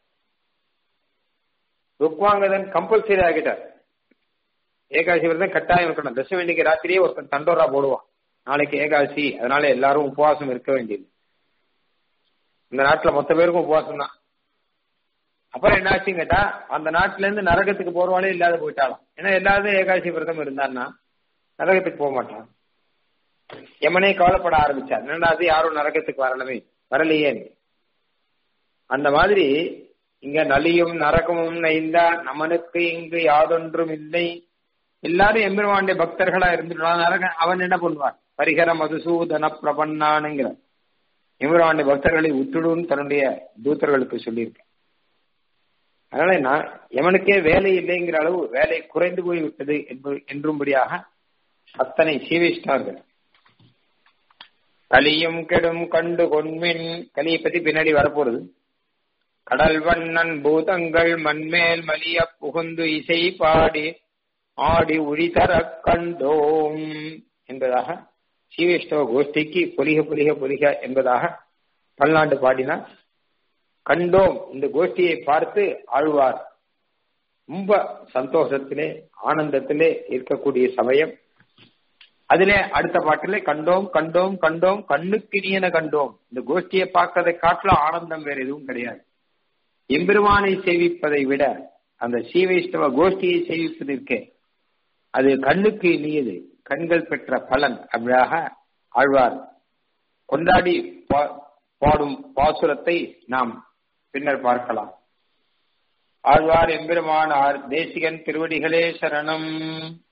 ருக்மாங்கதன் கம்பல்சரி ஆகிட்டார் ஏகாதசி விரதம் கட்டாயம் இருக்கணும் தசமி இன்னைக்கு ராத்திரியே ஒருத்தன் தண்டோரா போடுவான் நாளைக்கு ஏகாதசி அதனால எல்லாரும் உபவாசம் இருக்க வேண்டியது இந்த நாட்டுல மொத்த பேருக்கும் உபவாசம் தான் அப்புறம் என்னாச்சுன்னு கேட்டா அந்த நாட்டுல இருந்து நரகத்துக்கு போறவாளே இல்லாத போயிட்டாலும் ஏன்னா எல்லாரும் ஏகாதசி விரதம் இருந்தான்னா நரகத்துக்கு போக மாட்டான் எமனே கவலைப்பட ஆரம்பிச்சார் என்னடா அது யாரும் நரகத்துக்கு வரணுமே வரலையே அந்த மாதிரி இங்க நலியும் நரகமும் நைந்தா நமனுக்கு இங்கு யாதொன்றும் இல்லை எல்லாரும் எம்பெருமானுடைய பக்தர்களா இருந்துட்டு நரக அவன் என்ன பண்ணுவான் பரிகர மதுசூதன பிரபன்னானுங்கிற எம்பெருமானுடைய பக்தர்களை உற்றுடுன்னு தன்னுடைய தூத்தர்களுக்கு சொல்லியிருக்கேன் அதனால நான் எவனுக்கே வேலை இல்லைங்கிற அளவு வேலை குறைந்து போய் விட்டது என்றும்படியாக அத்தனை சீவிஷ்டார்கள் கலியும் கெடும் கண்டு கொன்மின் கலியை பத்தி பின்னாடி வரப்போறது கடல் வண்ணன் பூதங்கள் மண்மேல் மலிய புகுந்து இசை பாடி ஆடி உழிதர கண்டோம் என்பதாக சீவைஷ்ணவ கோஷ்டிக்கு பொலிக பொலிக பொலிக என்பதாக பல்லாண்டு பாடினார் கண்டோம் இந்த கோஷ்டியை பார்த்து ஆழ்வார் ரொம்ப சந்தோஷத்திலே ஆனந்தத்திலே இருக்கக்கூடிய சமயம் அதிலே அடுத்த பாட்டிலே கண்டோம் கண்டோம் கண்டோம் கண்ணுக்கினியன கண்டோம் இந்த கோஷ்டியை பார்க்கறதை காட்டிலும் ஆனந்தம் வேற எதுவும் கிடையாது எம்பெருமானை சேவிப்பதை விட அந்த ஸ்ரீவைஷ்ணவ கோஷ்டியை சேவிப்பது இருக்கே அது கண்ணுக்கு இனியது கண்கள் பெற்ற பலன் அப்படியாக ஆழ்வார் கொண்டாடி பாடும் பாசுரத்தை நாம் பின்னர் பார்க்கலாம் ஆழ்வார் எம்பெருமானார் தேசிகன் திருவடிகளே சரணம்